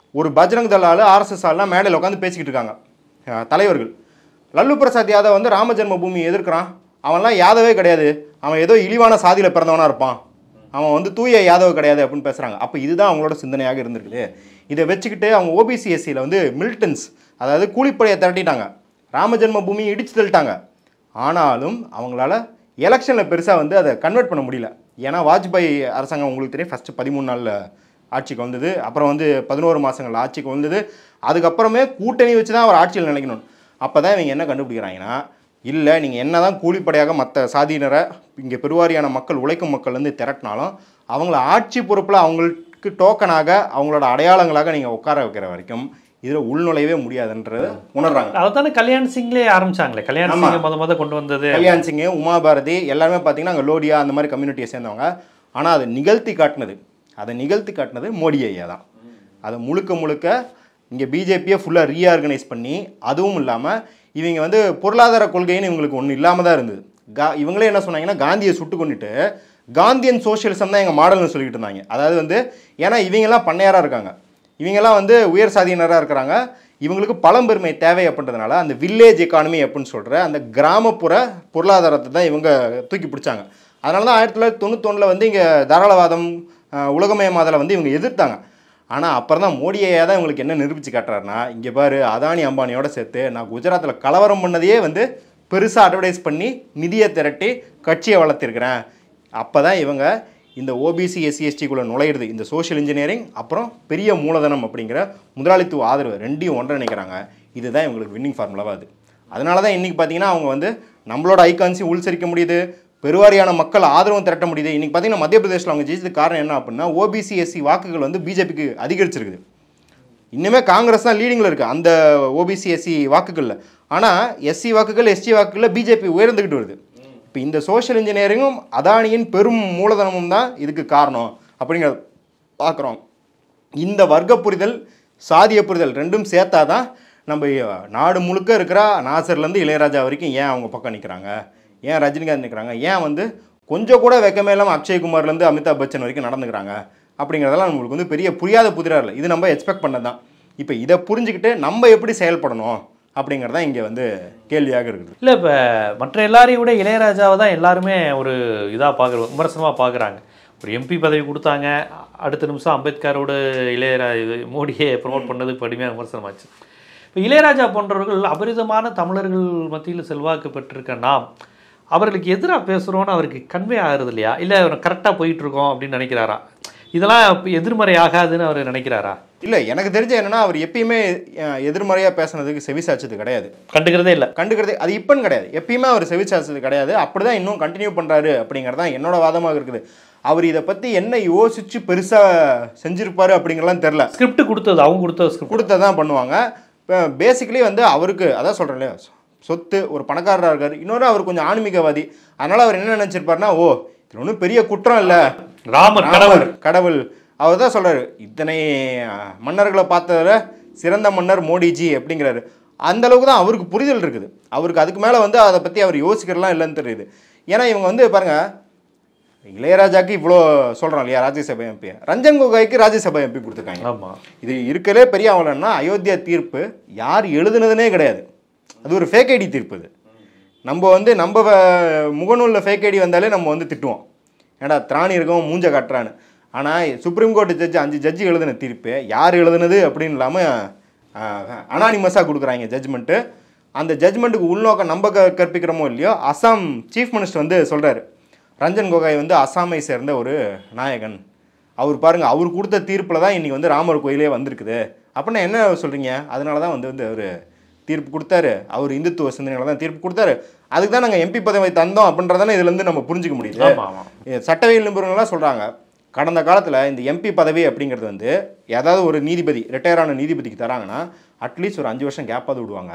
ஒரு பஜ்ரங் தள் ஆளு ஆர்எஸ்எஸ் ஆள்லாம் மேடையில் உட்காந்து பேசிக்கிட்டு இருக்காங்க அஹ், தலைவர்கள் லல்லு பிரசாத் யாதவ் வந்து ராம ஜென்ம பூமி எதிர்க்கிறான் அவன்லாம் யாதவே கிடையாது அவன் ஏதோ இழிவான சாதியில் பிறந்தவனா இருப்பான் அவன் வந்து தூய யாதவ் கிடையாது அப்படின்னு பேசுகிறாங்க அப்போ இதுதான் அவங்களோட சிந்தனையாக இருந்திருக்குது இதை வச்சுக்கிட்டு அவங்க ஓபிசி எஸ்சியில் வந்து மிலிட்டன்ஸ் அதாவது கூலிப்படையை திரட்டிட்டாங்க ராம ஜென்ம பூமியை இடிச்சு தள்ளிட்டாங்க ஆனாலும் அவங்களால எலெக்ஷனில் பெருசாக வந்து அதை கன்வெர்ட் பண்ண முடியல ஏன்னா வாஜ்பாய் அரசாங்கம் உங்களுக்கு தெரியும் ஃபஸ்ட்டு பதிமூணு நாளில் ஆட்சிக்கு வந்தது அப்புறம் வந்து பதினோரு மாதங்கள் ஆட்சிக்கு வந்தது அதுக்கப்புறமே கூட்டணி வச்சு தான் அவர் ஆட்சியில் நினைக்கணும் அப்போ தான் இவங்க என்ன கண்டுபிடிக்கிறாங்கன்னா இல்லை நீங்கள் என்ன தான் கூலிப்படையாக மற்ற சாதியினரை இங்கே பெருவாரியான மக்கள் உழைக்கும் மக்கள் வந்து திரட்டினாலும் அவங்கள ஆட்சி பொறுப்பில் அவங்களுக்கு டோக்கனாக அவங்களோட அடையாளங்களாக நீங்கள் உட்கார வைக்கிற வரைக்கும் இதில் உள்நுழையவே முடியாதுன்றதை உணர்றாங்க அதைத்தானே கல்யாண் சிங்லே ஆரம்பிச்சாங்களே கல்யாண் ஆமா. சிங்கை முத முத கொண்டு வந்தது கல்யாண் சிங் உமா பாரதி எல்லாருமே பார்த்தீங்கன்னா அங்கே லோடியா அந்த மாதிரி கம்யூனிட்டியை சேர்ந்தவங்க ஆனால் அதை நிகழ்த்தி காட்டினது அதை நிகழ்த்தி காட்டினது மோடி ஐயா தான் அதை முழுக்க முழுக்க இங்கே பிஜேபியை ஃபுல்லாக ரீஆர்கனைஸ் பண்ணி அதுவும் இல்லாமல் இவங்க வந்து பொருளாதார கொள்கைன்னு இவங்களுக்கு ஒன்றும் இல்லாமல் தான் இருந்தது கா இவங்களே என்ன சொன்னாங்கன்னா காந்தியை சுட்டு கொண்டுட்டு காந்தியன் சோஷியலிசம் தான் எங்கள் மாடல்னு சொல்லிக்கிட்டு இருந்தாங்க அதாவது வந்து ஏன்னா இவங்கெல்லாம் பண்ணையாராக இருக்காங்க இவங்கெல்லாம் வந்து உயர் சாதியினராக இருக்கிறாங்க இவங்களுக்கு பழம்பெருமை தேவை அப்படின்றதுனால அந்த வில்லேஜ் எக்கானமி அப்படின்னு சொல்கிற அந்த கிராமப்புற பொருளாதாரத்தை தான் இவங்க தூக்கி பிடிச்சாங்க அதனால தான் ஆயிரத்தி தொள்ளாயிரத்தி தொண்ணூத்தொன்னில் வந்து இங்கே தாராளவாதம் அஹ், உலகமயமாதலை வந்து இவங்க எதிர்த்தாங்க ஆனால் அப்புறம் தான் மோடியை தான் இவங்களுக்கு என்ன நிரூபித்து காட்டுறாருன்னா இங்கே பாரு அதானி அம்பானியோட சேர்த்து நான் குஜராத்தில் கலவரம் பண்ணதையே வந்து பெருசாக அட்வர்டைஸ் பண்ணி நிதியை திரட்டி கட்சியை வளர்த்திருக்கிறேன் அப்போ தான் இவங்க இந்த ஓபிசி எஸ்சி எஸ்டிக்குள்ளே நுழையிறது இந்த சோஷியல் இன்ஜினியரிங் அப்புறம் பெரிய மூலதனம் அப்படிங்கிற முதலாளித்துவ ஆதரவு ரெண்டையும் ஒன்றிணைக்கிறாங்க இதுதான் இவங்களுக்கு வின்னிங் ஃபார்முலாவாக அது அதனால தான் இன்றைக்கி பார்த்தீங்கன்னா அவங்க வந்து நம்மளோட ஐகான்ஸையும் உள்சரிக்க முடியுது பெருவாரியான மக்கள் ஆதரவும் திரட்ட முடியுது இன்றைக்கி பார்த்தீங்கன்னா மத்திய பிரதேசில் அவங்க ஜெயிச்சதுக்கு காரணம் என்ன அப்படின்னா ஓபிசி எஸ்சி வாக்குகள் வந்து பிஜேபிக்கு அதிகரிச்சிருக்குது இன்னுமே காங்கிரஸ் தான் லீடிங்கில் இருக்குது அந்த ஓபிசி எஸ்சி வாக்குகளில் ஆனால் எஸ்சி வாக்குகள் எஸ்டி வாக்குகளில் பிஜேபி உயர்ந்துக்கிட்டு வருது இப்போ இந்த சோஷியல் இன்ஜினியரிங்கும் அதானியின் பெரும் மூலதனமும் தான் இதுக்கு காரணம் அப்படிங்கிறத பார்க்குறோம் இந்த வர்க்க புரிதல் சாதிய புரிதல் ரெண்டும் சேர்த்தா தான் நம்ம நாடு முழுக்க இருக்கிற நாசர்லேருந்து இளையராஜா வரைக்கும் ஏன் அவங்க பக்கம் நிற்கிறாங்க ஏன் ரஜினிகாந்த் நிற்கிறாங்க ஏன் வந்து கொஞ்சம் கூட வெக்கமே இல்லாமல் அக்ஷய்குமார்லேருந்து அமிதாப் பச்சன் வரைக்கும் நடந்துக்கிறாங்க அப்படிங்கிறதெல்லாம் நம்மளுக்கு வந்து பெரிய புரியாத புதிராக இல்லை இது நம்ம எக்ஸ்பெக்ட் பண்ணது தான் இப்போ இதை புரிஞ்சுக்கிட்டு நம்ம எப்படி செயல்படணும் அப்படிங்கிறது தான் இங்கே வந்து கேள்வியாக இருக்குது இல்லை இப்போ மற்ற எல்லாரையும் விட இளையராஜாவை தான் எல்லாருமே ஒரு இதாக பார்க்குற விமர்சனமாக பார்க்குறாங்க ஒரு எம்பி பதவி கொடுத்தாங்க அடுத்த நிமிஷம் அம்பேத்கரோட இளையரா இது மோடியை ப்ரொமோட் பண்ணது கடுமையாக விமர்சனமாச்சு இப்போ இளையராஜா போன்றவர்கள் அபரிதமான தமிழர்கள் மத்தியில் செல்வாக்கு பெற்றிருக்க நாம் அவர்களுக்கு எதிராக பேசுகிறோன்னு அவருக்கு கன்வே ஆகுறது இல்லையா இல்லை கரெக்டாக போயிட்டுருக்கோம் அப்படின்னு நினைக்கிறாரா இதெல்லாம் இப்ப எதிர்மறை ஆகாதுன்னு அவர் நினைக்கிறாரா இல்லை எனக்கு தெரிஞ்ச என்னன்னா அவர் எப்பயுமே எதிர்மறையாக பேசுனதுக்கு செவிசாச்சது கிடையாது கண்டுக்கிறதே இல்லை கண்டுக்கிறது அது இப்போன்னு கிடையாது எப்பயுமே அவர் செவிச்சாச்சது கிடையாது அப்படிதான் இன்னும் கண்டினியூ பண்ணுறாரு அப்படிங்கிறது தான் என்னோட வாதமாக இருக்குது அவர் இதை பற்றி என்ன யோசிச்சு பெருசாக செஞ்சிருப்பாரு அப்படிங்கிறலாம் தெரில ஸ்கிரிப்ட் கொடுத்தது அவங்க கொடுத்த ஸ்கிரிப்ட் கொடுத்ததான் பண்ணுவாங்க இப்போ பேசிக்கலி வந்து அவருக்கு அதான் சொல்கிறேன் இல்லையா சொத்து ஒரு பணக்காரராக இருக்கார் இன்னொரு அவர் கொஞ்சம் ஆன்மீகவாதி அதனால் அவர் என்ன நினச்சிருப்பாருன்னா ஓ இது ஒன்றும் பெரிய குற்றம் இல்லை ராமர் கடவுள் ராமர் கடவுள் அவர் தான் சொல்றாரு இத்தனை அஹ், மன்னர்களை பார்த்ததுல சிறந்த மன்னர் மோடிஜி அப்படிங்கிறாரு அந்த அளவுக்கு தான் அவருக்கு புரிதல் இருக்குது அவருக்கு அதுக்கு மேலே வந்து அதை பற்றி அவர் யோசிக்கிறலாம் இல்லைன்னு தெரியுது ஏன்னா இவங்க வந்து பாருங்க இளையராஜாக்கு இவ்வளோ சொல்கிறோம் இல்லையா ராஜ்யசபா எம்பி ரஞ்சன் கோகாய்க்கு ராஜ்யசபா எம்பி கொடுத்துருக்காங்க ஆமாம் இது இருக்கலே பெரிய அவலன்னா அயோத்தியா தீர்ப்பு யார் எழுதுனதுனே கிடையாது அது ஒரு ஃபேக் ஐடி தீர்ப்பு இது நம்ம வந்து நம்ம வ- முகநூலில் ஃபேக் ஐடி வந்தாலே நம்ம வந்து திட்டுவோம் ஏடா திராணி இருக்கவும் மூஞ்ச காட்டுறான்னு ஆனால் சுப்ரீம் கோர்ட் ஜட்ஜ் அஞ்சு ஜட்ஜி எழுதின தீர்ப்பு யார் எழுதுனது அப்படின்னு இல்லாமல் அனானிமஸாக கொடுக்குறாங்க ஜட்ஜ்மெண்ட்டு அந்த ஜட்ஜ்மெண்ட்டுக்கு உள்நோக்கம் நம்ம க கற்பிக்கிறோமோ இல்லையோ அசாம் சீஃப் மினிஸ்டர் வந்து சொல்கிறாரு ரஞ்சன் கோகாய் வந்து அசாமை சேர்ந்த ஒரு நாயகன் அவர் பாருங்க அவர் கொடுத்த தீர்ப்பில் தான் இன்னைக்கு வந்து ராமர் கோயிலே வந்திருக்குது அப்படின்னா என்ன சொல்கிறீங்க அதனால தான் வந்து வந்து அவர் தீர்ப்பு கொடுத்தாரு அவர் இந்துத்துவ சிந்தனையில தான் தீர்ப்பு கொடுத்தாரு அதுக்கு தான் நாங்கள் எம்பி பதவி தந்தோம் அப்படின்றதானே இதுலேருந்து நம்ம புரிஞ்சுக்க முடியுது ஆமாம் ஆமாம் இது சட்டவியல் நிபுணர்கள்லாம் சொல்கிறாங்க கடந்த காலத்தில் இந்த எம்பி பதவி அப்படிங்கிறது வந்து ஏதாவது ஒரு நீதிபதி ரிட்டையர் ஆன நீதிபதிக்கு தராங்கன்னா அட்லீஸ்ட் ஒரு அஞ்சு வருஷம் கேப்பாவது விடுவாங்க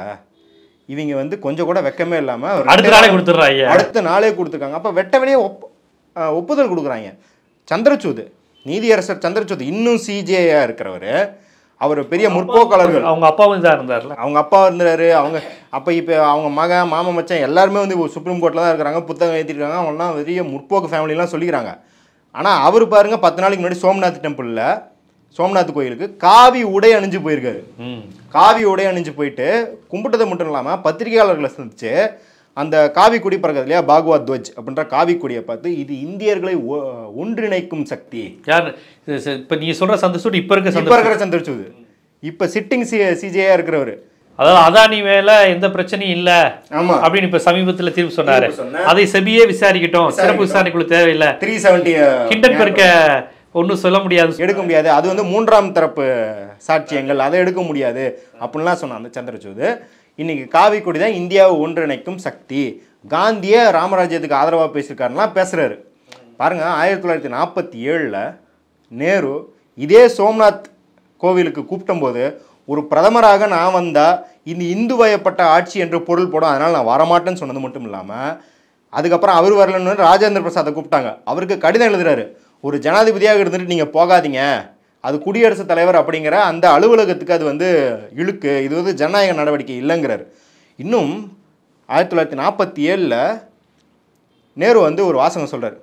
இவங்க வந்து கொஞ்சம் கூட வெக்கமே இல்லாமல் அடுத்த நாளே கொடுத்துட்றாங்க அடுத்த நாளே கொடுத்துருக்காங்க அப்போ வெட்ட வெளியே ஒப் அஹ் ஒப்புதல் கொடுக்குறாங்க சந்திரசூது நீதியரசர் சந்திரசூத் இன்னும் சிஜேயா இருக்கிறவர் அவர் பெரிய முற்போக்காளர்கள் அவங்க அப்பாவும் இதாக இருந்தார்ல அவங்க அப்பா இருந்தாரு அவங்க அப்போ இப்போ அவங்க மகன் மாமன் மச்சான் எல்லாருமே வந்து சுப்ரீம் கோர்ட்டில் தான் இருக்கிறாங்க புத்தகம் ஏற்றிருக்காங்க அவங்களாம் பெரிய முற்போக்கு ஃபேமிலிலாம் சொல்லிக்கிறாங்க ஆனால் அவர் பாருங்க பத்து நாளைக்கு முன்னாடி சோம்நாத் டெம்பிளில் சோம்நாத் கோயிலுக்கு காவி உடை அணிஞ்சு போயிருக்காரு ம் காவி உடை அணிஞ்சு போயிட்டு கும்பிட்டது மட்டும் இல்லாமல் பத்திரிகையாளர்களை சந்திச்சு அந்த காவி கொடி பறக்குது இல்லையா பாகுவா துவஜ் அப்படின்ற காவி கொடியை பார்த்து இது இந்தியர்களை ஒ- ஒன்றிணைக்கும் சக்தி யார் இது ச- இப்ப நீங்க சொல்ற சந்தோஷம் இப்ப இருக்க இப்ப சந்தோஷம் இருக்கிற சந்திரசூது இப்ப சிட்டிங் சி சிஜேயா இருக்கிறவர் அதாவது அதானி மேல எந்த பிரச்சனையும் இல்ல ஆமா அப்படின்னு இப்ப சமீபத்துல தீர்ப்பு சொன்னாரு தீர்ப்பு சொன்னார். அதை செபியே விசாரிக்கட்டும் சிறப்பு விசாரணைக்குழு தேவையில்லை த்ரீ செவன்டி கிண்டல் பெருக்க ஒன்றும் சொல்ல முடியாது எடுக்க முடியாது அது வந்து மூன்றாம் தரப்பு சாட்சியங்கள் அதை எடுக்க முடியாது அப்படின்லாம் சொன்னான் அந்த சந்திரசூது இன்னைக்கு காவி கொடி தான் இந்தியாவை ஒன்றிணைக்கும் சக்தி காந்திய ராமராஜ்யத்துக்கு ஆதரவாக பேசியிருக்காருலாம் பேசுறாரு பாருங்க ஆயிரத்தி தொள்ளாயிரத்தி நாற்பத்தி ஏழில் நேரு இதே சோம்நாத் கோவிலுக்கு கூப்பிட்டம்போது ஒரு பிரதமராக நான் வந்தா இந்த இந்து வயப்பட்ட ஆட்சி என்று பொருள் போடும் அதனால் நான் வரமாட்டேன்னு சொன்னது மட்டும் இல்லாமல் அதுக்கப்புறம் அவர் வரலன்னு ராஜேந்திர பிரசாத்தை கூப்பிட்டாங்க அவருக்கு கடிதம் எழுதுறாரு ஒரு ஜனாதிபதியாக இருந்துட்டு நீங்கள் போகாதீங்க அது குடியரசுத் தலைவர் அப்படிங்கிற அந்த அலுவலகத்துக்கு அது வந்து இழுக்கு இது வந்து ஜனநாயக நடவடிக்கை இல்லைங்கிறாரு இன்னும் ஆயிரத்தி தொள்ளாயிரத்தி நாற்பத்தி ஏழில் நேரு வந்து ஒரு வாசகம் சொல்றாரு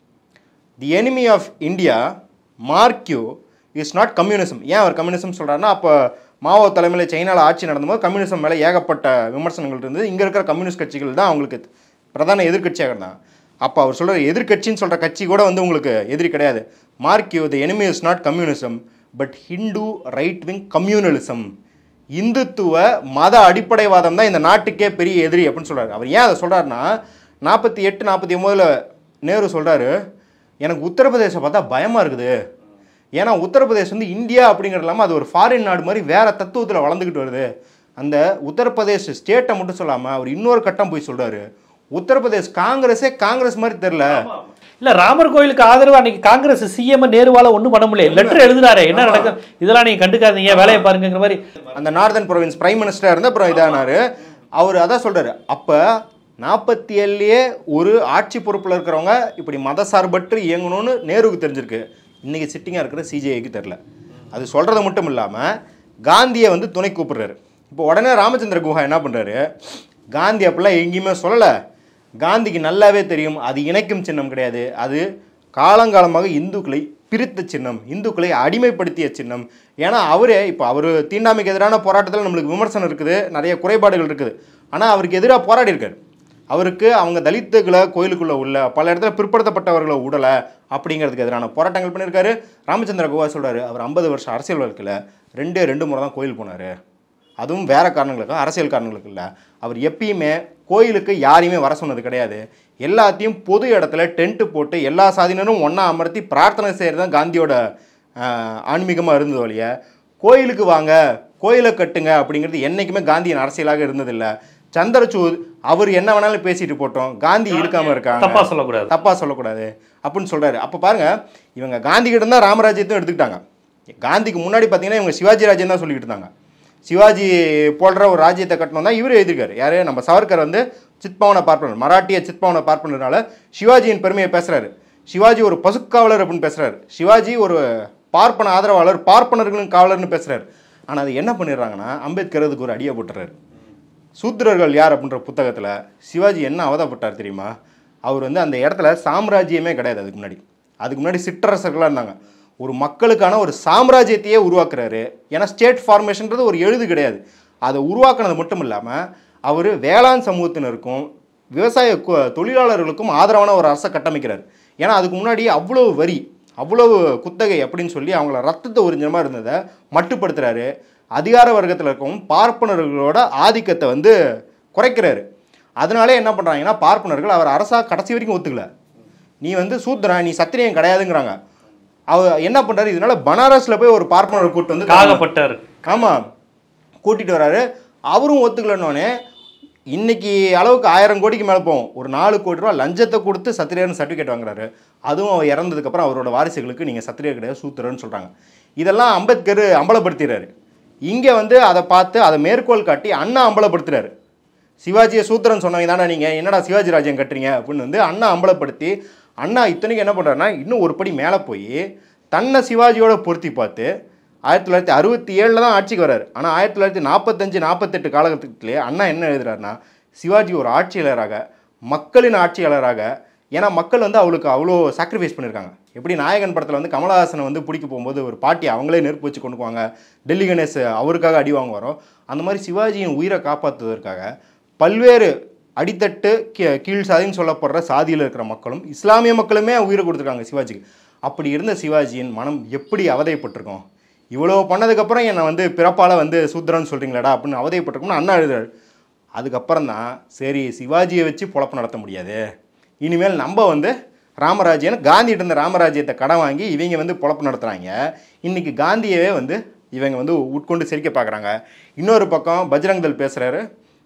the enemy of India mark you is not communism ஏன் அவர் கம்யூனிசம் சொல்கிறாருன்னா அப்போ மாவோ தலைமையில் சைனாவில் ஆட்சி நடந்தபோது கம்யூனிசம் மேலே ஏகப்பட்ட விமர்சனங்கள் இருந்தது இங்கே இருக்கிற கம்யூனிஸ்ட் கட்சிகள் தான் அவங்களுக்கு பிரதான எதிர்க்கட்சியாக இருந்தாங்க அப்போ அவர் சொல்கிற எதிர்க்கட்சின்னு சொல்கிற கட்சி கூட வந்து உங்களுக்கு எதிரி கிடையாது mark you the enemy is not communism but Hindu right wing communalism Hindutva மத அடிப்படைவாதம் தான் இந்த நாட்டுக்கே பெரிய எதிரி அப்படின்னு சொல்றாரு அவர் ஏன் அதை சொல்றாருன்னா நாற்பத்தி எட்டு நாற்பத்தி ஒம்போதில் நேரு சொல்றாரு எனக்கு உத்தரப்பிரதேசம் பார்த்தா பயமா இருக்குது ஏன்னா உத்தரப்பிரதேசம் வந்து இந்தியா அப்படிங்கிறது இல்லாமல் அது ஒரு ஃபாரின் நாடு மாதிரி வேற தத்துவத்தில் வளர்ந்துக்கிட்டு வருது அந்த உத்தரப்பிரதேஷ் ஸ்டேட்டை மட்டும் சொல்லாமல் அவர் இன்னொரு கட்டம் போய் சொல்றாரு உத்தரப்பிரதேஷ் காங்கிரஸே காங்கிரஸ் மாதிரி தெரில இல்ல ராமர் கோயிலுக்கு ஆதரவு அன்னைக்கு காங்கிரஸ் சிஎம் நேருவால ஒண்ணும் பண்ண முடியல லெட்டர் எழுதுறாரு என்ன நடக்கும் இதெல்லாம் நீங்க கண்டுக்காதீங்க வேலையை பாருங்கிற மாதிரி அந்த நார்தன் ப்ரொவின்ஸ் பிரைம் மினிஸ்டராக இருந்து அப்புறம் இதானாரு அவர் அதான் சொல்றாரு அப்போ நாற்பத்தி ஏழுலேயே ஒரு ஆட்சி பொறுப்பில் இருக்கிறவங்க இப்படி மதசார்பற்று இயங்கணும்னு நேருவுக்கு தெரிஞ்சிருக்கு இன்னைக்கு சிட்டிங்காக இருக்கிற சிஜேஐக்கு தெரில அது சொல்கிறது மட்டும் இல்லாமல் காந்தியை வந்து துணை கூப்பிடுறாரு இப்போ உடனே ராமச்சந்திர குஹா என்ன பண்ணுறாரு காந்தி அப்படிலாம் எங்கேயுமே சொல்லலை காந்திக்கு நல்லாவே தெரியும் அது இணைக்கும் சின்னம் கிடையாது அது காலங்காலமாக இந்துக்களை பிரித்த சின்னம் இந்துக்களை அடிமைப்படுத்திய சின்னம் ஏன்னா அவரே இப்போ அவர் தீண்டாமைக்கு எதிரான போராட்டத்தில் நம்மளுக்கு விமர்சனம் இருக்குது நிறைய குறைபாடுகள் இருக்குது ஆனால் அவருக்கு எதிராக போராடி இருக்காரு அவருக்கு அவங்க தலித்துகளை கோயிலுக்குள்ளே உள்ள பல இடத்துல பிற்படுத்தப்பட்டவர்களை விடலை அப்படிங்கிறதுக்கு எதிரான போராட்டங்கள் பண்ணியிருக்காரு ராமச்சந்திர கோவா சொல்றாரு அவர் ஐம்பது வருஷம் அரசியல் வாழ்க்கையில் ரெண்டே ரெண்டு முறை தான் கோயில் போனார் அதுவும் வேற காரணங்களுக்கு அரசியல் காரணங்களுக்கு இல்லை அவர் எப்பயுமே கோயிலுக்கு யாரையுமே வர சொன்னது கிடையாது எல்லாத்தையும் பொது இடத்துல டென்ட்டு போட்டு எல்லா சாதியினரும் ஒன்றா அமர்த்தி பிரார்த்தனை செய்கிறது தான் காந்தியோட ஆன்மீகமாக இருந்தது வழிய கோயிலுக்கு வாங்க கோயிலை கட்டுங்க அப்படிங்கிறது என்றைக்குமே காந்தியின் அரசியலாக இருந்ததில்லை சந்திரசூட் அவர் என்ன வேணாலும் பேசிட்டு போட்டோம் காந்தி இருக்காம இருக்காங்க தப்பா சொல்லக்கூடாது தப்பா சொல்லக்கூடாது அப்படின்னு சொல்றாரு அப்போ பாருங்க இவங்க காந்தி கிட்ட தான் ராமராஜ்யத்தையும் எடுத்துக்கிட்டாங்க காந்திக்கு முன்னாடி பார்த்தீங்கன்னா இவங்க சிவாஜி ராஜ்யம் தான் சொல்லிக்கிட்டு இருந்தாங்க சிவாஜி போன்ற ஒரு ராஜ்யத்தை கட்டணும் தான் இவர் எழுதியிருக்காரு யாரு நம்ம சவர்கர் வந்து சித்பவனை பார்ப்பனர் மராட்டிய சித்பவனை பார்ப்பனர்னால சிவாஜியின் பெருமையை பேசுறாரு சிவாஜி ஒரு பசுக்காவலர் அப்படின்னு பேசுறாரு சிவாஜி ஒரு பார்ப்பன ஆதரவாளர் பார்ப்பனர்களின் காவலர்னு பேசுறாரு ஆனால் அது என்ன பண்ணிடுறாங்கன்னா அம்பேத்கர் அதுக்கு ஒரு அடியை போட்டுறாரு சூத்திரர்கள் யார் அப்படின்ற புத்தகத்தில் சிவாஜி என்ன அவதப்பட்டார் தெரியுமா அவர் வந்து அந்த இடத்துல சாம்ராஜ்யமே கிடையாது அதுக்கு முன்னாடி அதுக்கு முன்னாடி சிற்றரசர்களாக இருந்தாங்க ஒரு மக்களுக்கான ஒரு சாம்ராஜ்யத்தையே உருவாக்குறாரு ஏன்னா ஸ்டேட் ஃபார்மேஷன்றது ஒரு எழுது கிடையாது அதை உருவாக்குனது மட்டும் இல்லாமல் அவர் வேளாண் சமூகத்தினருக்கும் விவசாய கு- தொழிலாளர்களுக்கும் ஆதரவான ஒரு அரசை கட்டமைக்கிறார் ஏன்னா அதுக்கு முன்னாடி அவ்வளோ வரி அவ்வளவு குத்தகை அப்படின்னு சொல்லி அவங்கள ரத்தத்தை உறிஞ்சமாக இருந்ததை மட்டுப்படுத்துறாரு அதிகார வர்க்கத்தில் இருக்கவும் பார்ப்பனர்களோட ஆதிக்கத்தை வந்து குறைக்கிறாரு அதனாலே என்ன பண்ணுறாங்கன்னா பார்ப்பனர்கள் அவர் அரசா கடைசி வரைக்கும் ஒத்துக்கல நீ வந்து சூத்திரன் நீ சத்திரியன் கிடையாதுங்கிறாங்க அவர் என்ன பண்ணுறாரு இதனால பனாரஸில் போய் ஒரு பார்ப்பனர் கூட்டு வந்து காகப்பட்டார் ஆமாம் கூட்டிட்டு வராரு அவரும் ஒத்துக்கலன்னொடனே இன்னைக்கு அளவுக்கு ஆயிரம் கோடிக்கு மேலே போகும் ஒரு நாலு கோடி ரூபா லஞ்சத்தை கொடுத்து சத்திரியர்னு சர்டிஃபிகேட் வாங்குறாரு அதுவும் அவர் இறந்ததுக்கப்புறம் அவரோட வாரிசுகளுக்கு நீங்கள் சத்திரியர் கிடையாது சூத்திரன்னு சொல்கிறாங்க இதெல்லாம் அம்பேத்கர் அம்பலப்படுத்திடுறாரு இங்கே வந்து அதை பார்த்து அதை மேற்கோள் காட்டி அண்ணா அம்பலப்படுத்துறாரு சிவாஜியை சூத்திரன் சொன்னவங்க தானே நீங்கள் என்னடா சிவாஜி ராஜ்யம் கட்டுறீங்க அப்படின்னு வந்து அண்ணா அம்பலப்படுத்தி அண்ணா இத்தனைக்கு என்ன பண்ணுறாருன்னா இன்னும் ஒரு படி மேலே போய் தன்னை சிவாஜியோட பொருத்தி பார்த்து ஆயிரத்தி தொள்ளாயிரத்தி அறுபத்தி ஏழில் தான் ஆட்சிக்கு வராரு ஆனால் ஆயிரத்தி தொள்ளாயிரத்தி நாற்பத்தஞ்சு நாற்பத்தெட்டு காலகட்டத்திலே அண்ணா என்ன எழுதுறாருன்னா சிவாஜி ஒரு ஆட்சியாளராக மக்களின் ஆட்சியாளராக ஏன்னா மக்கள் வந்து அவளுக்கு அவ்வளோ சாக்ரிஃபைஸ் பண்ணியிருக்காங்க எப்படி நாயகன் படத்தில் வந்து கமலஹாசனை வந்து பிடிக்க போகும்போது ஒரு பாட்டி அவங்களே நெருப்பு வச்சு கொண்டு போவாங்க டெல்லி கணேஷ் அவருக்காக அடி வாங்க வரோம் அந்த மாதிரி சிவாஜியின் உயிரை காப்பாற்றுவதற்காக பல்வேறு அடித்தட்டு கீ- கீழ் சாதின்னு சொல்லப்படுற சாதியில் இருக்கிற மக்களும் இஸ்லாமிய மக்களுமே உயிரை கொடுத்துருக்காங்க சிவாஜிக்கு அப்படி இருந்த சிவாஜியின் மனம் எப்படி அவதைப்பட்டிருக்கும் இவ்வளோ பண்ணதுக்கப்புறம் என்னை வந்து பிறப்பால் வந்து சூத்திரன்னு சொல்கிறீங்களாடா அப்படின்னு அவதைப்பட்டிருக்கும்னு அண்ணா எழுதுறாரு அதுக்கப்புறம் தான் சரி சிவாஜியை வச்சு பொழப்பு நடத்த முடியாது இனிமேல் நம்ம வந்து ராமராஜ்யன்னு காந்திகிட்ட இருந்த ராமராஜ்யத்தை கடன் வாங்கி இவங்க வந்து பொழப்பு நடத்துகிறாங்க இன்றைக்கி காந்தியவே வந்து இவங்க வந்து உட்கொண்டு சிரிக்க பார்க்குறாங்க இன்னொரு பக்கம் பஜ்ரங் தள் பேசுகிறாரு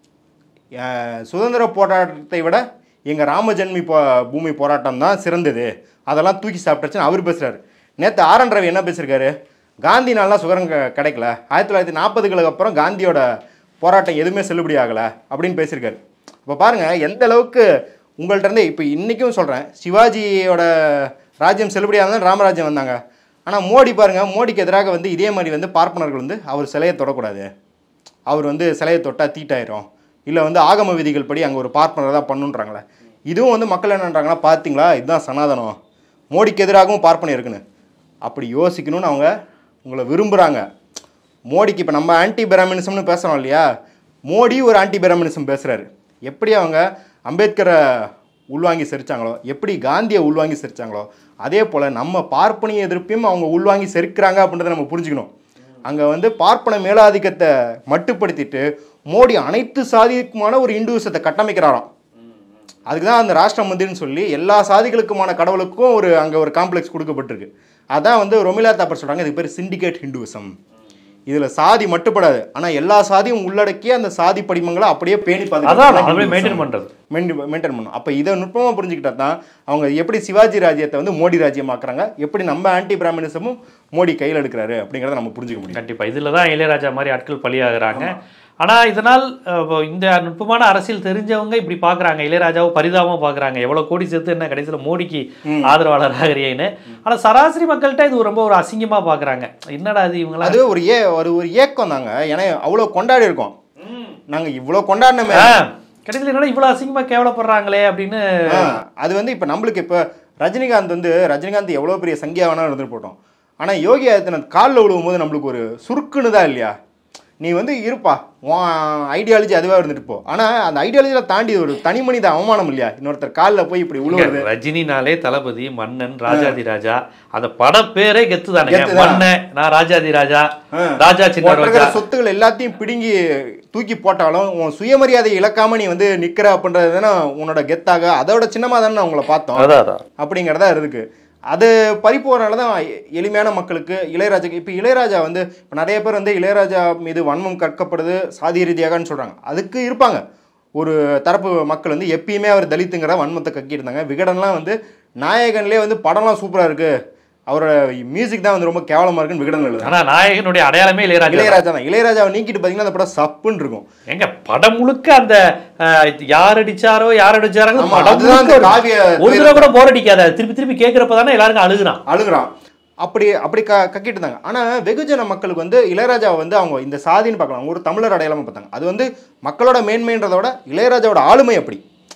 அஹ் சுதந்திர போராட்டத்தை விட எங்கள் ராமஜன்மி போ பூமி போராட்டம் தான் சிறந்தது அதெல்லாம் தூக்கி சாப்பிட்டுச்சுன்னு அவர் பேசுகிறாரு நேற்று ஆர் என் ரவி என்ன பேசியிருக்காரு காந்தினாலாம் சுகரம் க- கிடைக்கல ஆயிரத்தி தொள்ளாயிரத்தி நாற்பதுகளுக்கு அப்புறம் காந்தியோட போராட்டம் எதுவுமே செல்லுபடி ஆகலை அப்படின்னு பேசியிருக்காரு இப்போ பாருங்கள் எந்த அளவுக்கு உங்கள்ட்ட இருந்து இப்போ இன்றைக்கும் சொல்கிறேன் சிவாஜியோட ராஜ்யம் செல்லுபடியாக ராமராஜ்யம் வந்தாங்க ஆனால் மோடி பாருங்கள் மோடிக்கு எதிராக வந்து இதே மாதிரி வந்து பார்ப்பனர்கள் வந்து அவர் சிலையை தொடக்கூடாது அவர் வந்து சிலையை தொட்டால் தீட்டாயிரும் இல்லை வந்து ஆகம விதிகள் படி அங்கே ஒரு பார்ப்பனர் தான் பண்ணுன்றாங்களே இதுவும் வந்து மக்கள் என்னன்றாங்கன்னா பார்த்தீங்களா இதுதான் சனாதனம் மோடிக்கு எதிராகவும் பார்ப்பனை இருக்குன்னு அப்படி யோசிக்கணும்னு அவங்க உங்களை விரும்புகிறாங்க மோடிக்கு இப்போ நம்ம ஆன்டி பிராமினிசம்னு பேசுகிறோம் இல்லையா மோடி ஒரு ஆன்டி பிராமினிசம் பேசுகிறாரு எப்படி அவங்க அம்பேத்கரை உள்வாங்கி செரிச்சாங்களோ எப்படி காந்தியை உள்வாங்கி செரிச்சாங்களோ அதே போல் நம்ம பார்ப்பனிய எதிர்ப்பையும் அவங்க உள்வாங்கி செரிக்கிறாங்க அப்படின்றத நம்ம புரிஞ்சுக்கணும் அங்கே வந்து பார்ப்பன மேலாதிக்கத்தை மட்டுப்படுத்திட்டு மோடி அனைத்து சாதிக்குமான ஒரு இந்துவிசத்தை கட்டமைக்கிறாராம் அதுக்கு தான் அந்த ராஷ்டிர மந்திர்னு சொல்லி எல்லா சாதிகளுக்குமான கடவுளுக்கும் ஒரு அங்கே ஒரு காம்ப்ளெக்ஸ் கொடுக்கப்பட்டிருக்கு அதான் வந்து ரொமிலா தாப்பர் சொல்கிறாங்க இதுக்கு பேர் சிண்டிகேட் ஹிந்துவிசம் இதில் சாதி மட்டுப்படாது ஆனால் எல்லா சாதியும் உள்ளடக்கிய அந்த சாதி படிமங்களை அப்படியே பேணி அதான் அப்படியே மெயின்டைன் பண்றது மெயின்டைன் பண்ணும் அப்போ இதை நுட்பமாக புரிஞ்சுக்கிட்டா தான் அவங்க எப்படி சிவாஜி ராஜ்யத்தை வந்து மோடி ராஜ்யமாக்குறாங்க எப்படி நம்ம ஆன்டி பிராமணிசமும் மோடி கையில் எடுக்கிறாரு அப்படிங்கிறத நம்ம புரிஞ்சுக்க முடியும் கண்டிப்பா இதுல தான் இளையராஜா மாதிரி ஆட்கள் பலியாகிறாங்க ஆனா இதனால் அஹ், இப்போ இந்த நுட்பமான அரசியல் தெரிஞ்சவங்க இப்படி பாக்குறாங்க இளையராஜாவை பரிதாபமா பாக்குறாங்க எவ்வளவு கோடி சேர்த்து என்ன கடைசியில மோடிக்கு ஆதரவாளர் ஆகிறீன்னு ஆனா சராசரி மக்கள்கிட்ட இது ரொம்ப ஒரு அசிங்கமா பாக்குறாங்க என்னடா இது இவங்களா அது ஒரு ஏ ஒரு ஒரு ஏக்கம் தாங்க ஏன்னா அவ்வளோ கொண்டாடி இருக்கோம் நாங்கள் இவ்வளோ கொண்டாடினமே ஆ, கடைசியில என்னடா இவ்வளவு அசிங்கமா கேவலப்படுறாங்களே அப்படின்னு ஆ, அது வந்து இப்போ நம்மளுக்கு இப்போ ரஜினிகாந்த் வந்து ரஜினிகாந்த் எவ்வளோ பெரிய சங்கியா வேணாலும் இருந்துட்டு போட்டோம் ஆனால் யோகி ஆதித்யநாத் காலில் விழுவும் போது நம்மளுக்கு ஒரு சுருக்குன்னு தான் இல்லையா நீ வந்து இருப்பா உன் ஐடியாலஜி அதுவாக இருந்துட்டு போ ஆனால் அந்த ஐடியாலஜியில் தாண்டி ஒரு தனி மனித அவமானம் இல்லையா இன்னொருத்தர் காலில் போய் இப்படி உழுவுறது ரஜினினாலே தளபதி மன்னன் ராஜாதி ராஜா அந்த பட பேரே கெத்து தானே கெத்துதான். மன்னன் நான் ராஜாதி ராஜா ஆ. ராஜா சின்ன உன்கிட்ட ராஜா இருக்கிற சொத்துக்கள் எல்லாத்தையும் பிடுங்கி தூக்கி போட்டாலும் உன் சுயமரியாதை இழக்காம நீ வந்து நிக்கிற அப்படின்றது தானே உன்னோட கெத்தாக அதோட சின்னமாக தானே உங்களை பார்த்தோம் அதான் அதான் அப்படிங்கிறதா இருக்கு அது பறிப்போறனால தான் இளமையான மக்களுக்கு இளையராஜாக்கு இப்போ இளையராஜா வந்து இப்போ நிறைய பேர் வந்து இளையராஜா மீது வன்மம் கற்கப்படுது சாதி ரீதியாகன்னு சொல்கிறாங்க அதுக்கு இருப்பாங்க ஒரு தரப்பு மக்கள் வந்து எப்பயுமே அவர் தலித்துங்கிற வன்மத்தை கக்கிட்டு இருந்தாங்க விகடன்லாம் வந்து நாயகன்லேயே வந்து படம்லாம் சூப்பராக இருக்குது அவரோட மியூசிக் தான் வந்து ரொம்ப கேவலமாக இருக்குன்னு விகடன் எழுதுறாங்க ஆனா நாயகனுடைய அடையாளமே இளையராஜா தான். இளையராஜா தான் இளையராஜாவை நீக்கிட்டு பார்த்தீங்கன்னா அந்த படம் சப்புன்னு இருக்கும் எங்க படம் முழுக்க அந்த அஹ், யார் அடிச்சாரோ யார் அடிச்சாரோ ஆமா, படம் அதுதான் முழுக்க அந்த காவிய ஒரு தடவை கூட போர் அடிக்காத திருப்பி திருப்பி கேட்கறப்ப தானே எல்லாருக்கும் அழுகுறான் அழுகுறான் அப்படி அப்படி க கக்கிட்டு இருந்தாங்க ஆனால் வெகுஜன மக்களுக்கு வந்து இளையராஜாவை வந்து அவங்க இந்த சாதின்னு பார்க்கலாம் அவங்க ஒரு தமிழர் அடையாளமாக பார்த்தாங்க அது வந்து மக்களோட மேன்மைன்றதோட இளையராஜாவோட ஆளுமை அப்படி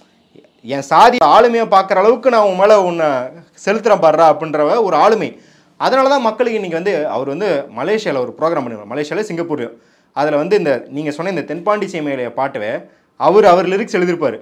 என் சாதி ஆளுமையை பார்க்குற அளவுக்கு நான் உன் மேலே உன்னை செலுத்துறேன் பாடுறா அப்படின்ற ஒரு ஆளுமை அதனால தான் மக்களுக்கு இன்றைக்கி வந்து அவர் வந்து மலேசியாவில் ஒரு ப்ரோக்ராம் பண்ணிருக்காரு மலேசியாவில் சிங்கப்பூர்லையும் அதில் வந்து இந்த நீங்கள் சொன்ன இந்த தென்பாண்டி சீமையில பாட்டவே அவர் அவர் லிரிக்ஸ் எழுதியிருப்பார்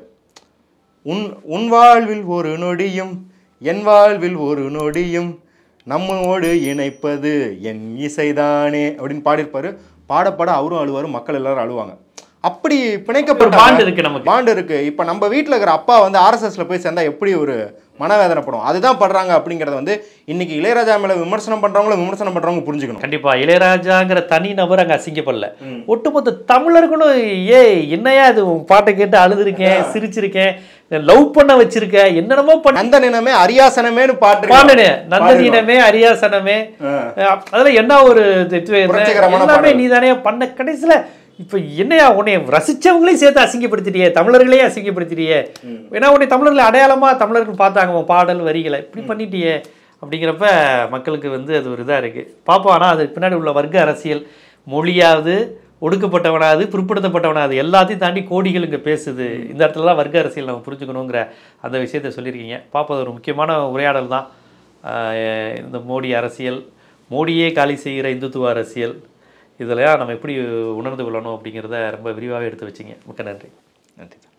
உன் உன் வாழ்வில் ஒரு நொடியும் என் வாழ்வில் ஒரு நொடியும் நம்மோடு இணைப்பது என் இசைதானே அப்படின்னு பாடியிருப்பாரு பாட பாட அவரும் அழுவாரு மக்கள் எல்லாரும் அழுவாங்க அப்படி ஒரு பிணைக்கப்பட்ட பாண்ட் இருக்கு நமக்கு பாண்ட் இருக்கு இப்போ நம்ம வீட்டில் இருக்கிற அப்பா வந்து ஆர்எஸ்எஸ்ல போய் சேர்ந்தா எப்படி ஒரு மனவேதனைப்படும் அதுதான் படுறாங்க அப்படிங்கறத வந்து இன்னைக்கு இளையராஜா மேல விமர்சனம் பண்றவங்களும் விமர்சனம் பண்றவங்க புரிஞ்சுக்கணும் கண்டிப்பா இளையராஜாங்கிற தனி நபர் அங்க அசிங்கப்படல ஒட்டுமொத்த தமிழர்களும் ஏ என்னையா இது உன் பாட்டை கேட்டு அழுதுருக்கேன் சிரிச்சிருக்கேன் லவ் பண்ண வச்சிருக்கேன் என்னென்னமோ பண்ண நந்த நினமே அரியாசனமேனு பாட்டு பாண்டனே நந்ததீனமே அரியாசனமே ஆ. அஹ் அதெல்லாம் என்ன ஒரு இது என்ன, புரட்சிகரமான எல்லாமே பாடல். நீ தானே பண்ண கடைசியில இப்ப என்னையா உன்னை ரசிச்சவங்களையும் சேர்த்து அசிங்கப்படுத்திட்டியே தமிழர்களையும் அசிங்கப்படுத்திட்டியே ஏன்னா உன்னை தமிழர்களை அடையாளமா தமிழர்கள் பார்த்தாங்க உன் பாடல் வரிகளை இப்படி பண்ணிட்டியே அப்படிங்கிறப்ப மக்களுக்கு வந்து அது ஒரு இதா இருக்கு பார்ப்போம் ஆனா அது பின்னாடி உள்ள வர்க்க அரசியல் மொழியாவது ஒடுக்கப்பட்டவனாவது பிற்படுத்தப்பட்டவனாவது எல்லாத்தையும் தாண்டி கோடிகள் இங்கே பேசுது இந்த இடத்துல தான் வர்க்க அரசியல் நம்ம புரிஞ்சுக்கணுங்கிற அந்த விஷயத்த சொல்லியிருக்கீங்க பார்ப்போம் அது ஒரு முக்கியமான உரையாடல் தான் ஆஹ் இந்த மோடி அரசியல் மோடியே காலி செய்கிற இந்துத்துவ அரசியல் இதெல்லாம் நம்ம எப்படி உணர்ந்து கொள்ளணும் அப்படிங்கிறத ரொம்ப விரிவாகவே எடுத்து வச்சிங்க மிக்க நன்றி நன்றி